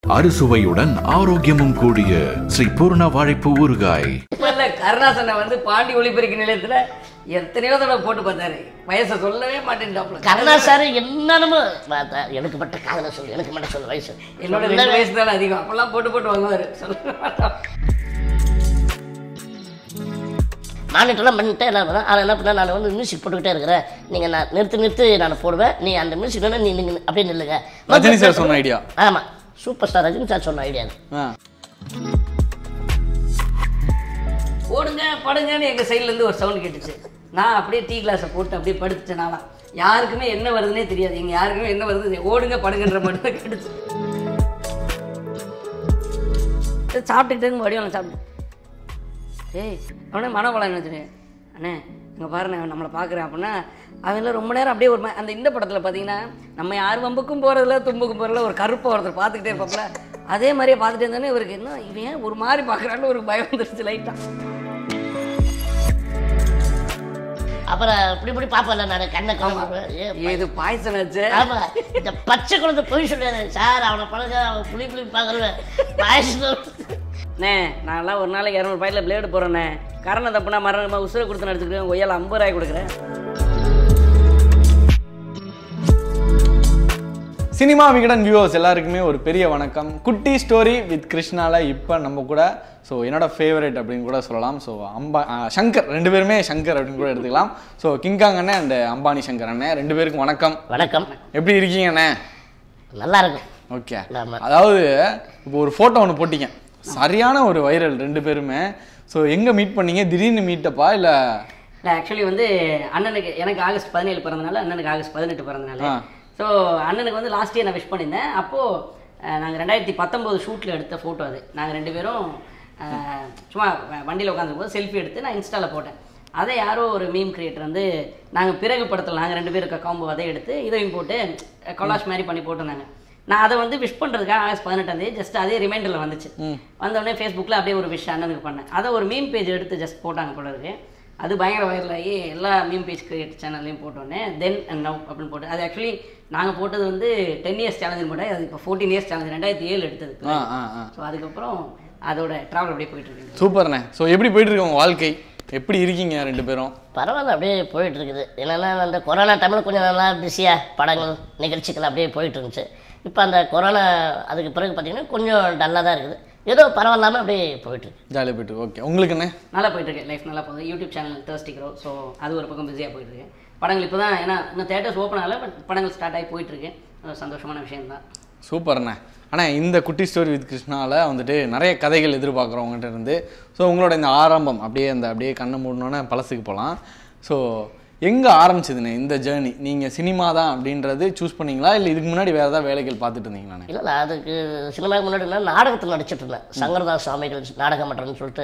அறுசுவையுடன் ஆரோக்கியமும் கூடிய ஸ்ரீ பூர்ண வாழைப்பு ஊறுகாய் இப்ப இல்ல கருணாசனை வந்து பாண்டி ஒளிபெருக்கி நிலையத்துல எத்தனையோ தடவை போட்டு பார்த்தாரு வயசை சொல்லவே மாட்டேன்டாப்ல கருணா சார் என்னன்னு பார்த்தா எனக்கு மட்டும் காதல சொல்லு எனக்கு மட்டும் சொல்லு வயசு என்னோட ரெண்டு வயசு தானே அதிகம் அப்பெல்லாம் போட்டு போட்டு வாங்குவாரு சொல்ல மாட்டோம் மானிட்டர்லாம் பண்ணிட்டு என்ன பண்ணேன் அதை என்ன பண்ண நான் வந்து மியூசிக் போட்டுக்கிட்டே இருக்கிறேன் நீங்கள் நான் நிறுத்தி நிறுத்தி நான் போடுவேன் நீ அந்த மியூசிக் நீ நீங்கள் அப்படியே நில்லுங்க ரஜினி சார் சொன்ன ஐடியா ஆமாம் சூப்பர் ஸ்டார் ரஜினி சார் சொன்ன ஐடியா ஆ ஓடுங்க படுங்கன்னு எங்க சைடுல இருந்து ஒரு சவுண்ட் கேட்டுச்சு நான் அப்படியே டீ கிளாஸை போட்டு அப்படியே படுத்துட்டேன் நானா யாருக்குமே என்ன வருதுன்னே தெரியாது எங்க யாருக்குமே என்ன வருது தெரியாது. ஓடுங்க படுங்கன்ற மட்டும் தான் கேட்டுச்சு சரி, சாப்பிட்டுக்கிட்டு வடிவம் சாப்பிட்டு ஏய் அவனே மனவளம் நினச்சினே அண்ணே இங்கே பாருண்ணே அவன் நம்மளை பார்க்குறேன் அப்படின்னா அவன்ல ரொம்ப நேரம் அப்படியே ஒரு மா- அந்த இந்த படத்தில் பார்த்தீங்கன்னா நம்ம யார் வம்புக்கும் போகிறதில்ல தும்புக்கும் போகிறதில்ல ஒரு கருப்பை ஒருத்தர் பார்த்துக்கிட்டே இருப்பாப்புல அதே மாதிரியே பார்த்துட்டே இருந்தானே இவருக்கு என்ன இவன் ஏன் ஒரு மாதிரி பார்க்குறான்னு ஒரு பயம் வந்துருச்சு லைட்டாக அப்புறம் இப்படி இப்படி பார்ப்பேன்ல நான் கண்ணை காம இது பாய்சன் ஆச்சு ஆமா இந்த பச்சை குழந்தை போய் சொல்லுவாரு சார் அவனை பழக அவன் புளி புளி பார்க்கறவன் பாயசம் அண்ணே நான்லாம் ஒரு நாளைக்கு இரநூறு பாயில பிளேடு போகிறேண்ணே கரணை தப்புனா மரணமாக உசுரை கொடுத்து நடிச்சுக்கிறேன் ஒய்யால் ஐம்பது ரூபாய் கொடுக்குறேன் சினிமா விகடன் வியூவர்ஸ் எல்லாருக்குமே ஒரு பெரிய வணக்கம் குட்டி ஸ்டோரி வித் கிருஷ்ணால இப்போ நம்ம கூட ஸோ என்னோட ஃபேவரட் அப்படின்னு கூட சொல்லலாம் ஸோ அம்பா ஆ, சங்கர் ரெண்டு பேருமே சங்கர் அப்படின்னு கூட எடுத்துக்கலாம் ஸோ கிங்காங் அண்ணன் அண்ட் அம்பானி சங்கர் அண்ணன் ரெண்டு பேருக்கும் வணக்கம் வணக்கம் எப்படி இருக்கீங்க அண்ணே நல்லா இருக்கும் ஓகே ஆமா. அதாவது இப்போ ஒரு ஃபோட்டோ ஒன்று போட்டீங்க சரியான ஒரு வைரல் ரெண்டு பேருமே ஸோ எங்கே மீட் பண்ணீங்க திடீர்னு மீட்டப்பா இல்லை இல்லை ஆக்சுவலி வந்து அண்ணனுக்கு எனக்கு ஆகஸ்ட் பதினேழு பிறந்தனால அண்ணனுக்கு ஆகஸ்ட் பதினெட்டு பிறந்தனால ஆ. ஸோ அண்ணனுக்கு வந்து லாஸ்ட் இயர் நான் விஷ் பண்ணியிருந்தேன் அப்போது நாங்கள் ரெண்டாயிரத்தி பத்தொம்போது ஷூட்டில் எடுத்த ஃபோட்டோ அது நாங்கள் ரெண்டு பேரும் அஹ், சும்மா வண்டியில் உட்காந்துருக்கும் செல்ஃபி எடுத்து நான் இன்ஸ்டாவில் போட்டேன் அதை யாரோ ஒரு மீம் கிரியேட்டர் வந்து நாங்கள் பிறகு படத்தில் நாங்கள் ரெண்டு பேரும் இருக்க காம்போ அதை எடுத்து இதையும் போட்டு கொலாஷ் மாதிரி பண்ணி போட்டிருந்தாங்க நான் அதை வந்து விஷ் பண்ணுறதுக்காக ஆகஸ்ட் பதினெட்டாம் தேதி ஜஸ்ட் அதே ரிமைண்டரில் வந்துச்சு வந்தோடனே ஃபேஸ்புக்கில் அப்படியே ஒரு விஷ் அண்ணனுக்கு பண்ணேன் அதை ஒரு மீம் பேஜ் எடுத்து ஜஸ்ட் போட்டாங்க போல இருக்கு அது பயங்கர வைரல் ஆகி எல்லா மீம் பேஜ் கிரியேட் சேனல்லையும் போட்டோன்னே தென் அண்ட் நவ் அப்படின்னு போட்டு அது ஆக்சுவலி நாங்கள் போட்டது வந்து டென் இயர்ஸ் சேலஞ்சு போட்டேன் அது இப்போ ஃபோர்டீன் இயர்ஸ் சேலஞ்சு ரெண்டாயிரத்தி ஏழு எடுத்தது ஆ ஆ ஆ ஸோ அதுக்கப்புறம் அதோட ட்ராவல் அப்படியே போயிட்டு இருக்கு சூப்பர்ண்ணே ஸோ எப்படி போயிட்டு இருக்கு உங்க வாழ்க்கை எப்படி இருக்கீங்க ரெண்டு பேரும் பரவாயில்ல அப்படியே போயிட்டு இருக்குது என்னன்னா அந்த கொரோனா டைமில் கொஞ்சம் நல்லா பிஸியாக படங்கள் நிகழ்ச்சிகள் அப்படியே போயிட்டு இருந்துச்சு இப்போ அந்த கொரோனா அதுக்கு பிறகு பார்த்தீங்கன்னா கொஞ்சம் டல்லாக தான் இருக்குது ஏதோ பரவாயில்லாமல் அப்படியே போயிட்டு இருக்கு ஜாலியாக போயிட்டு ஓகே உங்களுக்குண்ணே நல்லா போயிட்டு இருக்கு லைஃப் நல்லா போகுது YouTube channel thirsty crow so அது ஒரு பக்கம் பிஸியாக போயிட்டு இருக்கு படங்கள் இப்போ தான் ஏன்னா இன்னும் தேட்டர்ஸ் ஓப்பன் ஆகல பட் படங்கள் ஸ்டார்ட் ஆகி போயிட்டு இருக்கு அது சந்தோஷமான விஷயம் தான் சூப்பர்ண்ணே ஆனால் இந்த குட்டி ஸ்டோரி வித் கிருஷ்ணாவில் வந்துட்டு நிறைய கதைகள் எதிர்பார்க்குறவங்ககிட்ட இருந்து ஸோ உங்களோட இந்த ஆரம்பம் அப்படியே அந்த அப்படியே கண்ணை மூடணுன்னே பழசுக்கு போகலாம் ஸோ எங்கே ஆரம்பிச்சதுண்ணே இந்த ஜேர்னி நீங்கள் சினிமா தான் அப்படின்றது சூஸ் பண்ணீங்களா இல்லை இதுக்கு முன்னாடி வேறு ஏதாவது வேலைகள் பார்த்துட்டு இருந்தீங்களாண்ணே இல்லை இல்லை அதுக்கு சினிமாவுக்கு முன்னாடி நான் நாடகத்தில் நடிச்சிட்டு இருந்தேன் சங்கரதாஸ் சுவாமிகள் நாடக மன்றம்னு சொல்லிட்டு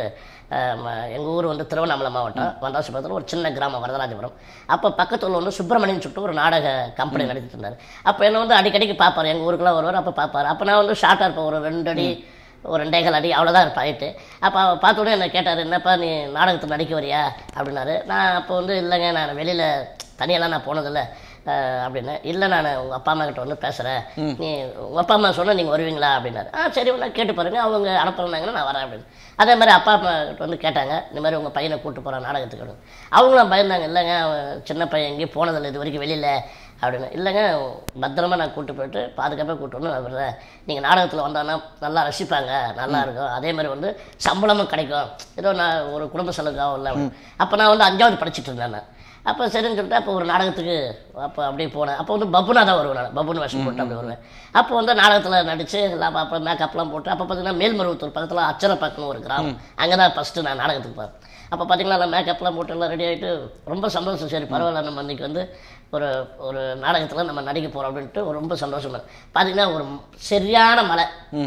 எங்கள் ஊர் வந்து திருவண்ணாமலை மாவட்டம் வந்தாசிபுரத்தில் ஒரு சின்ன கிராமம் வரதராஜபுரம் அப்போ பக்கத்தில் வந்து சுப்பிரமணியன் சொல்லிட்டு ஒரு நாடக கம்பெனி நடத்திட்டு இருந்தார் அப்போ என்ன வந்து அடிக்கடிக்கு பார்ப்பார் எங்கள் ஊருக்குலாம் வருவார் அப்போ பார்ப்பார் அப்போ நான் வந்து ஷார்ட்டாக இருப்பேன் ஒரு ரெண்டு அடி ஒரு ரெண்டேகால் அடி அவ்வளோதான் இருப்பேன் ஹைட்டு அப்போ அவர் பார்த்த உடனே என்னை கேட்டார் என்னப்பா நீ நாடகத்தில் நடிக்க வரியா அப்படின்னாரு நான் அப்போ வந்து இல்லைங்க நான் வெளியில் தனியெல்லாம் நான் போனதில்லை அஹ் அப்படின்னு இல்லை நான் உங்கள் அப்பா அம்மா கிட்ட வந்து பேசுகிறேன் நீ உங்கள் அப்பா அம்மா சொன்னால் நீங்கள் வருவீங்களா அப்படின்னாரு ஆ சரி நான் கேட்டு பாருங்க அவங்க அனுப்புறாங்கன்னா நான் வரேன் அப்படின்னு அதே மாதிரி அப்பா அம்மா கிட்ட வந்து கேட்டாங்க இந்த மாதிரி உங்கள் பையனை கூப்பிட்டு போகிறான் நாடகத்துக்கு அப்படின்னு. அவங்களும் பயந்தாங்க இல்லைங்க அவன் சின்ன பையன் எங்கேயும் போனதில்லை இது வரைக்கும் வெளியில் அப்படின்னு இல்லைங்க பத்திரமா நான் கூப்பிட்டு போயிட்டு பாதுகாப்பாக கூப்பிட்டு வந்து நான் விடுறேன் நீங்கள் நாடகத்தில் வந்தாங்கன்னா நல்லா ரசிப்பாங்க நல்லா இருக்கும் அதே மாதிரி வந்து சம்பளமும் கிடைக்கும் ஏதோ நான் ஒரு குடும்ப செலவுக்காக இல்லை அப்போ நான் வந்து அஞ்சாவது படிச்சுட்டு இருந்தேன் நான் அப்போ சரின்னு சொல்லிட்டு அப்போ ஒரு நாடகத்துக்கு அப்போ அப்படியே போனேன் அப்போ வந்து பப்புனா தான் வருவேன் நான் பப்புனு வேஷம் போட்டு அப்படி வருவேன் அப்போ வந்து நாடகத்தில் நடித்து எல்லாம் அப்புறம் மேக்கப்லாம் போட்டு அப்போ பார்த்தீங்கன்னா மேல்மருவத்தூர் பக்கத்தில் அச்சரப்பாக்கணும் ஒரு கிராமம் அங்கே தான் ஃபஸ்ட்டு நான் நாடகத்துக்கு போகிறேன் அப்போ பார்த்தீங்கன்னா எல்லாம் மேக்கப்லாம் போட்டு எல்லாம் ரெடி ஆகிட்டு ரொம்ப சந்தோஷம் சரி பரவாயில்ல நம்ம அன்றைக்கி வந்து ஒரு ஒரு நாடகத்தில் நம்ம நடிக்க போகிறோம் அப்படின்ட்டு ஒரு ரொம்ப சந்தோஷமா பார்த்தீங்கன்னா ஒரு சரியான மழை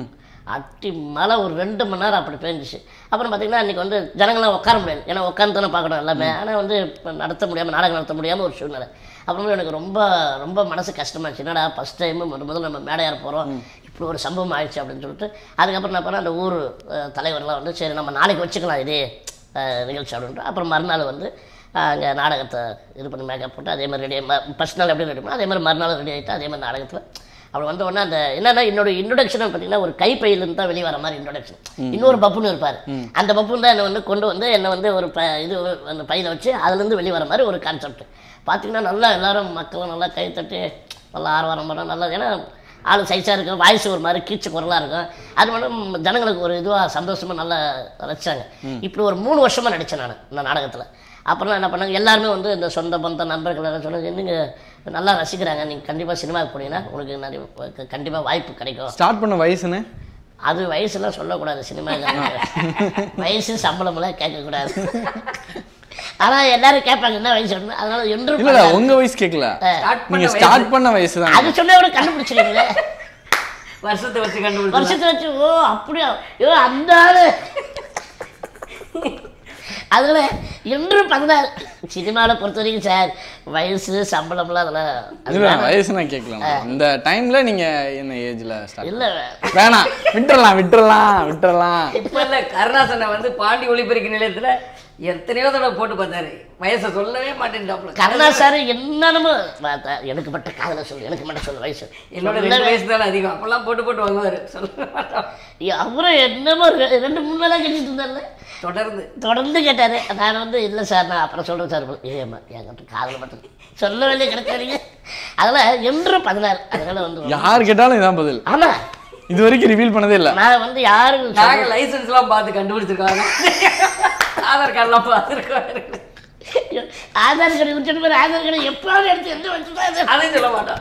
அட்டி மழை ஒரு ரெண்டு மணி நேரம் அப்படி பேஞ்சிச்சு அப்புறம் பார்த்தீங்கன்னா அன்றைக்கி வந்து ஜனங்களாம் உட்கார முடியாது ஏன்னா உட்காந்து தானே பார்க்கணும் எல்லாமே ஆனால் வந்து இப்போ நடத்த முடியாமல் நாடகம் நடத்த முடியாமல் ஒரு சூழ்நிலை அப்புறமே எனக்கு ரொம்ப ரொம்ப மனசு கஷ்டமாச்சு என்னடா ஃபஸ்ட் டைம் முதல் முதல்ல நம்ம மேடையார் போகிறோம் இப்படி ஒரு சம்பவம் ஆயிடுச்சு அப்படின்னு சொல்லிட்டு அதுக்கப்புறம் நான் பண்ண அந்த ஊர் அஹ், தலைவர்லாம் வந்து சரி நம்ம நாளைக்கு வச்சுக்கலாம் இதே அஹ், நிகழ்ச்சி அப்படின்ட்டு அப்புறம் மறுநாள் வந்து அங்கே நாடகத்தை இது பண்ணி மேக்கப் போட்டு அதே மாதிரி ரெடி ஃபஸ்ட் நாள் எப்படி ரெடி பண்ணோம் அதே மாதிரி மறுநாள் ரெடி ஆகிட்டு அதே மாதிரி நாடகத்தில் அப்படி வந்த உடனே அந்த என்னன்னா என்னோட இன்ட்ரொடக்ஷன் பார்த்தீங்கன்னா ஒரு கைப்பையிலிருந்து தான் வெளியே வர மாதிரி இன்ட்ரொடக்ஷன் இன்னொரு பப்புன்னு இருப்பார் அந்த பப்புன்னு தான் என்னை வந்து கொண்டு வந்து என்னை வந்து ஒரு ப இது அந்த பையில வச்சு அதுலேருந்து வெளியே வர மாதிரி ஒரு கான்செப்ட் பார்த்தீங்கன்னா நல்லா எல்லாரும் மக்களும் நல்லா கை தட்டி நல்லா ஆரவாரம் பண்ண நல்லா ஏன்னா ஆள் சைஸாக இருக்கும் வாய்ஸ் ஒரு மாதிரி கீச்சு குரலாக இருக்கும் அது மட்டும் ஜனங்களுக்கு ஒரு இதுவாக சந்தோஷமாக நல்லா ரசிச்சாங்க இப்படி ஒரு மூணு வருஷமாக நடித்தேன் நான் இந்த நாடகத்தில் அப்புறம் என்ன பண்ணாங்க எல்லாருமே வந்து இந்த சொந்த பந்த நண்பர்கள் எல்லாம் சொன்னாங்க நீங்கள் நல்லா ரசிக்கிறாங்க நீங்கள் கண்டிப்பாக சினிமாவுக்கு போனீங்கன்னா உங்களுக்கு நிறைய கண்டிப்பாக வாய்ப்பு கிடைக்கும் ஸ்டார்ட் பண்ண வயசுன்னு அது வயசுலாம் சொல்லக்கூடாது சினிமா வயசு சம்பளம்லாம் கேட்கக்கூடாது ஆனால் எல்லாரும் கேட்பாங்க என்ன வயசு அப்படின்னு. அதனால என்றும் இல்ல உங்க வயசு கேட்கல Start பண்ண நீங்க வயசு. ஸ்டார்ட் பண்ண வயசு தான் அது சொன்னா கூட கண்டுபிடிச்சிருக்கீங்களே வருஷத்தை வச்சு கண்டுபிடிச்சு வருஷத்தை வச்சு ஓ அப்படியா ஐயோ அந்த ஆளு அதில் என்று பதினாறு சினிமாவில் பொறுத்த வரைக்கும் சார் வயசு சம்பளம்லாம் அதெல்லாம் அது இல்ல வேணாம். வயசு நான் கேட்கல இந்த டைம்ல நீங்க என்ன ஏஜ்ல ஸ்டார்ட் இல்ல வேணாம் விட்டுறலாம் விட்டுறலாம் விட்டுறலாம் இப்ப இல்ல கருணாசனை வந்து பாண்டி ஒளிபெருக்கி நிலையத்துல எத்தனையோ தடவை போட்டு பார்த்தாரு வயசை சொல்லவே மாட்டேன்டாப்ல கருணா சார் என்னன்னு எனக்கு மட்டும் காதல சொல்லு எனக்கு மட்டும் சொல்லு வயசு என்னோட ரெண்டு வயசு தானே அதிகம் அப்பெல்லாம் போட்டு போட்டு வாங்குவாரு சொல்ல மாட்டோம் அவரும் என்னமோ ரெ- ரெண்டு மூணு நாளாக கேட்டுட்டு இருந்தார்ல தொடர்ந்து தொடர்ந்து கேட்டாரு நான் வந்து இல்லை சார் நான் அப்புறம் சொல்கிறேன் சார் ஏமா என்கிட்ட காதல மட்டும் சொல்ல வேண்டிய கிடைக்காதீங்க அதில் என்று பதினாறு அதனால வந்து யார் கேட்டாலும் இதான் பதில் ஆமா இது வரைக்கும் ரிவீல் பண்ணதே இல்ல நான் வந்து யாரும் நாங்க லைசன்ஸ் எல்லாம் பார்த்து கண்டுபிடிச்சிருக்காங்க ஆதார் கார்டெல்லாம் பார்த்துருக்காரு ஆதார் கார்டு விட்டுட்டு போய் ஆதார் கார்டு எப்போது எடுத்து எந்த வச்சுதான் அதையும் சொல்ல மாட்டோம்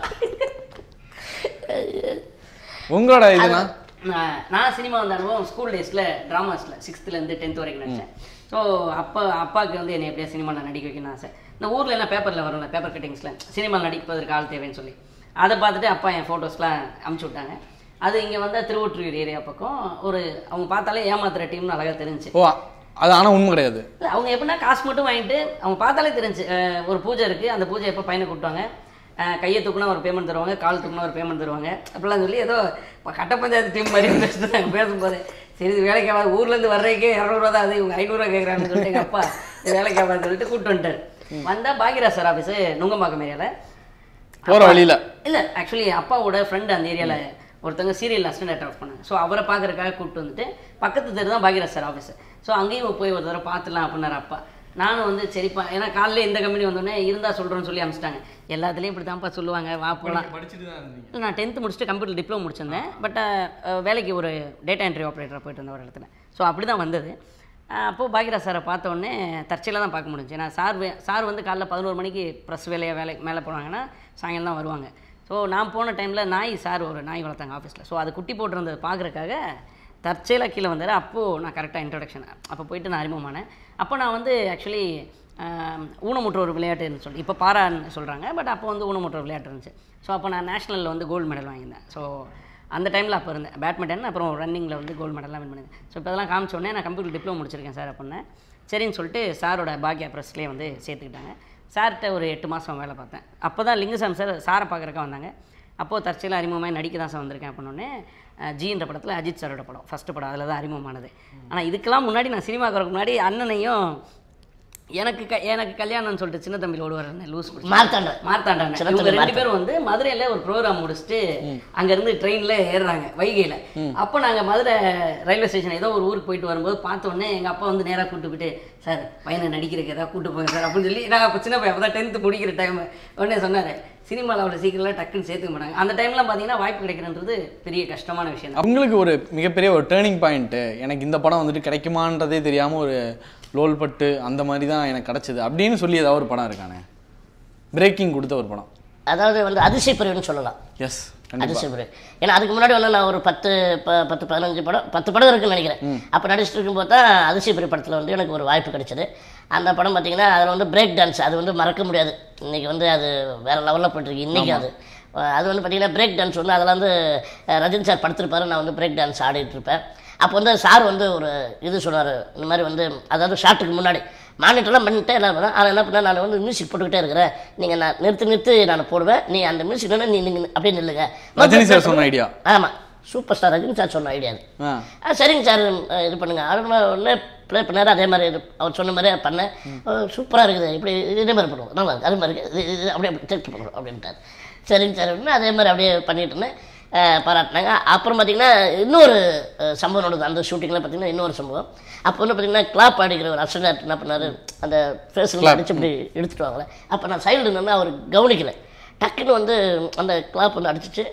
உங்களோட இதுனா நான் நான் சினிமா வந்த அனுபவம் ஸ்கூல் டேஸில் ட்ராமாஸில் சிக்ஸ்த்துலேருந்து டென்த் வரைக்கும் நடித்தேன் ஸோ அப்பா அப்பாவுக்கு வந்து என்னை எப்படியா சினிமாவில் நடிக்க வைக்கணும்னு ஆசை இந்த ஊரில் என்ன பேப்பரில் வரும்ல பேப்பர் கட்டிங்ஸில் சினிமாவில் நடிப்பதற்கு ஆள் தேவைன்னு சொல்லி அதை பார்த்துட்டு அப்பா என் ஃபோட்டோஸ்லாம் அமுச்சு விட்டாங்க அது இங்கே வந்த திருவொற்றியூர் ஏரியா பக்கம் ஒரு அவங்க பார்த்தாலே ஏமாத்துற டீம்னு அழகாக தெரிஞ்சு ஓ அது ஆனா உண்மை கிடையாது இல்ல, அவங்க எப்படின்னா காசு மட்டும் வாங்கிட்டு அவங்க பார்த்தாலே தெரிஞ்சு அஹ், ஒரு பூஜை இருக்குது அந்த பூஜை எப்போ பையனை கூப்பிட்டாங்க அஹ், கையை தூக்குனா ஒரு பேமெண்ட் தருவாங்க கால் தூக்குனா ஒரு பேமெண்ட் தருவாங்க அப்படிலாம் சொல்லி ஏதோ இப்ப கட்ட பஞ்சாயத்து டீம் மாதிரி பேசுறாங்க பேசும்போது சரி இது வேலைக்கு ஆகாது ஊர்லேருந்து வர்றதுக்கே இரநூறுவா தான் அது இவங்க ஐநூறுரூவா கேட்குறாங்கன்னு சொல்லிட்டு எங்கள் அப்பா இது வேலைக்கு ஆகாதுன்னு சொல்லிட்டு கூப்பிட்டு வந்துட்டார் வந்தால் பாக்யராஜ் சார் ஆஃபீஸு நுங்கம்பாக்கம் ஏரியாவில் போற வழியில இல்லை ஆக்சுவலி அப்பாவோட ஃப்ரெண்டு அந்த ஏரியாவில் ஒருத்தவங்க சீரியல் அசிஸ்டன்ட் ஒர்க் பண்ணாங்க ஸோ அவரை பார்க்கறதுக்காக கூப்பிட்டு வந்துட்டு பக்கத்து தெரு தான் பாக்யராஜ் சார் ஆஃபீஸ் ஸோ அங்கேயும் போய் ஒரு தடவை பார்த்துலாம் அப்படின்னாரு அப்பா நானும் வந்து சரிப்பா ஏன்னா காலையில் இந்த கம்பெனி வந்தோடனே இருந்தா சொல்கிறேன்னு சொல்லி அனுப்பிச்சிட்டாங்க எல்லாத்துலேயும் இப்படி தான்ப்பா சொல்லுவாங்க வா போகலாம் இல்லை நான் டென்த்து முடிச்சுட்டு கம்ப்யூட்டர் டிப்ளமோ முடிச்சிருந்தேன் பட் வேலைக்கு ஒரு டேட்டா என்ட்ரி ஆப்ரேட்டராக போயிட்டு இருந்தேன் ஒரு இடத்துல ஸோ அப்படி தான் வந்தது அஹ் அப்போ பாக்யராஜ் சாரை பார்த்த உடனே தற்செயலாக தான் பார்க்க முடிஞ்சு ஏன்னா சார் வே சார் வந்து காலைல பதினோரு மணிக்கு ப்ரெஸ் வேலையாக வேலை மேலே போனாங்கன்னா சாயங்காலம் தான் வருவாங்க ஸோ நான் போன டைமில் நாய் சார் ஒரு நாய் வளர்த்தாங்க ஆஃபீஸில் ஸோ அது குட்டி போட்டிருந்தது பார்க்குறக்காக தற்செயலாக கீழே வந்தார் அப்போது நான் கரெக்டாக இன்ட்ரடக்ஷன் அப்போ போயிட்டு நான் அறிமுகமானேன் அப்போ நான் வந்து ஆக்சுவலி ஊனமுற்ற ஒரு விளையாட்டுன்னு சொல்லி இப்போ பாரான்னு சொல்கிறாங்க பட் அப்போ வந்து ஊனமுற்ற விளையாட்டு இருந்துச்சு ஸோ அப்போ நான் நேஷனலில் வந்து கோல்டு மெடல் வாங்கியிருந்தேன் ஸோ அந்த டைமில் அப்போ இருந்தேன் பேட்மிண்டன் அப்புறம் ரன்னிங்கில் வந்து கோல்டு மெடல்லாம் வின் பண்ணியிருந்தேன் ஸோ இப்போ இதெல்லாம் காமிச்ச உடனே நான் கம்ப்யூட்டர் டிப்ளமோ முடிச்சிருக்கேன் சார் அப்படின்னேன் சரின்னு சொல்லிட்டு சாரோட பாக்யா ப்ரெஸ்லேயே வந்து சேர்த்துக்கிட்டாங்க சார்கிட்ட ஒரு எட்டு மாதம் வேலை பார்த்தேன் அப்போ தான் லிங்குசாமி சார் சாரை பார்க்குறக்கா வந்தாங்க அப்போது தற்செயலாக அறிமுகமாக நடிக்க தான் சார் வந்திருக்கேன் அப்படின்னோடனே ஜின்ற படத்தில் அஜித் சாரோட படம் ஃபஸ்ட்டு படம் அதில் தான் அறிமுகமானது ஆனால் இதுக்கெல்லாம் முன்னாடி நான் சினிமாவுக்கு வரக்கு முன்னாடி அண்ணனையும் எனக்கு க எனக்கு கல்யாணம்னு சொல்லிட்டு சின்ன தம்பியில் ஓடுவார் லூஸ் பிடிச்சி மார்த்தாண்டன் மார்த்தாண்டன் சின்ன இவங்க தம்பி ரெண்டு பேரும் வந்து மதுரையில ஒரு ப்ரோக்ராம் முடிச்சுட்டு அங்க இருந்து ட்ரெயின்ல ஏறுறாங்க வைகையில அப்போ நாங்க மதுரை ரயில்வே ஸ்டேஷன் ஏதோ ஒரு ஊருக்கு போயிட்டு வரும்போது பார்த்த உடனே எங்க அப்பா வந்து நேரா கூட்டு போயிட்டு சார் பையனை நடிக்கிறதுக்கு ஏதாவது கூட்டு போங்க சார் அப்படின்னு சொல்லி நான் அப்போ சின்ன பையன் அப்போ தான் டென்த்து முடிக்கிற டைம் உடனே சொன்னாரு சினிமாவில் அவ்வளோ சீக்கிரம்லாம் டக்குன்னு சேர்த்துக்க மாட்டாங்க அந்த டைம்லாம் பார்த்தீங்கன்னா வாய்ப்பு கிடைக்கிறன்றது பெரிய கஷ்டமான விஷயம் தான் அவங்களுக்கு ஒரு மிகப்பெரிய ஒரு டேர்னிங் பாயிண்ட்டு எனக்கு இந்த படம் வந்துட்டு கிடைக்குமான்றதே தெரியாமல் ஒரு லோல் பட்டு அந்த மாதிரி தான் எனக்கு கிடச்சிது அப்படின்னு சொல்லி ஏதாவது ஒரு படம் இருக்கானே பிரேக்கிங் கொடுத்த ஒரு படம் அதாவது வந்து அதிசயப்பிரிவுன்னு சொல்லலாம் எஸ் கண்டிப்பாக அதிசயப்பிரிவு ஏன்னா அதுக்கு முன்னாடி வந்து நான் ஒரு பத்து ப- பத்து பதினஞ்சு படம் பத்து படம் இருக்குன்னு நினைக்கிறேன் அப்போ நடிச்சிட்டு இருக்கும்போது தான் அதிசயப்பிரிவு படத்தில் வந்து எனக்கு ஒரு வாய்ப்பு கிடைச்சது அந்த படம் பார்த்தீங்கன்னா அதில் வந்து பிரேக் டான்ஸ் அது வந்து மறக்க முடியாது இன்னைக்கு வந்து அது வேற லெவலில் போயிட்டுருக்கு இன்றைக்கி அது அஹ் அது வந்து பார்த்தீங்கன்னா பிரேக் டான்ஸ் வந்து அதில் வந்து அஹ் ரஜினி சார் படுத்திருப்பாரு நான் வந்து பிரேக் டான்ஸ் ஆடிட்டு இருப்பேன் அப்போ வந்து சார் வந்து ஒரு இது சொன்னார் இந்த மாதிரி வந்து அதாவது ஷாட்டுக்கு முன்னாடி மானிட்டர்லாம் பண்ணிட்டு எல்லாம் பண்ணேன் ஆனால் என்ன பண்ணேன் நான் வந்து மியூசிக் போட்டுக்கிட்டே இருக்கிறேன் நீங்கள் நான் நிறுத்தி நிறுத்தி நான் போடுவேன் நீ அந்த மியூசிக் நீ நீங்கள் அப்படியே நில்லுங்க ரஜினி சார் சொன்ன ஐடியா ஆமாம் சூப்பர் ஸ்டார் ரஜினி சார் சொன்ன ஐடியா அது ஆ ஆ சரிங்க சார் அஹ் இது பண்ணுங்க அது உடனே ப்ளே பண்ணாரு அதே மாதிரி இது அவர் சொன்ன மாதிரியே பண்ணேன் சூப்பராக இருக்குது இப்படி இதே மாதிரி பண்ணுவோம் நல்லா இருக்கு அதே மாதிரி இருக்குது இது இது அப்படியே அப்படி செக் பண்ணுறோம் அப்படின்ட்டார் சரிங்க சார் அப்படின்னு அதே மாதிரி அப்படியே பண்ணிட்டு இருந்தேன் அஹ் பாராட்டினாங்க அப்புறம் பார்த்தீங்கன்னா இன்னொரு அஹ், சம்பவம் நடந்தது அந்த ஷூட்டிங்கில் பார்த்தீங்கன்னா இன்னொரு சம்பவம் அப்போ வந்து பார்த்தீங்கன்னா கிளாப் அடிக்கிற ஒரு அசனாட் என்ன பண்ணாரு அந்த ஃபேஸில் அடிச்சு இப்படி எடுத்துட்டு வாங்கல அப்போ நான் சைடில் இருந்தேன்னா அவர் கவனிக்கல டக்குன்னு வந்து அந்த கிளாப் வந்து அடிச்சிச்சு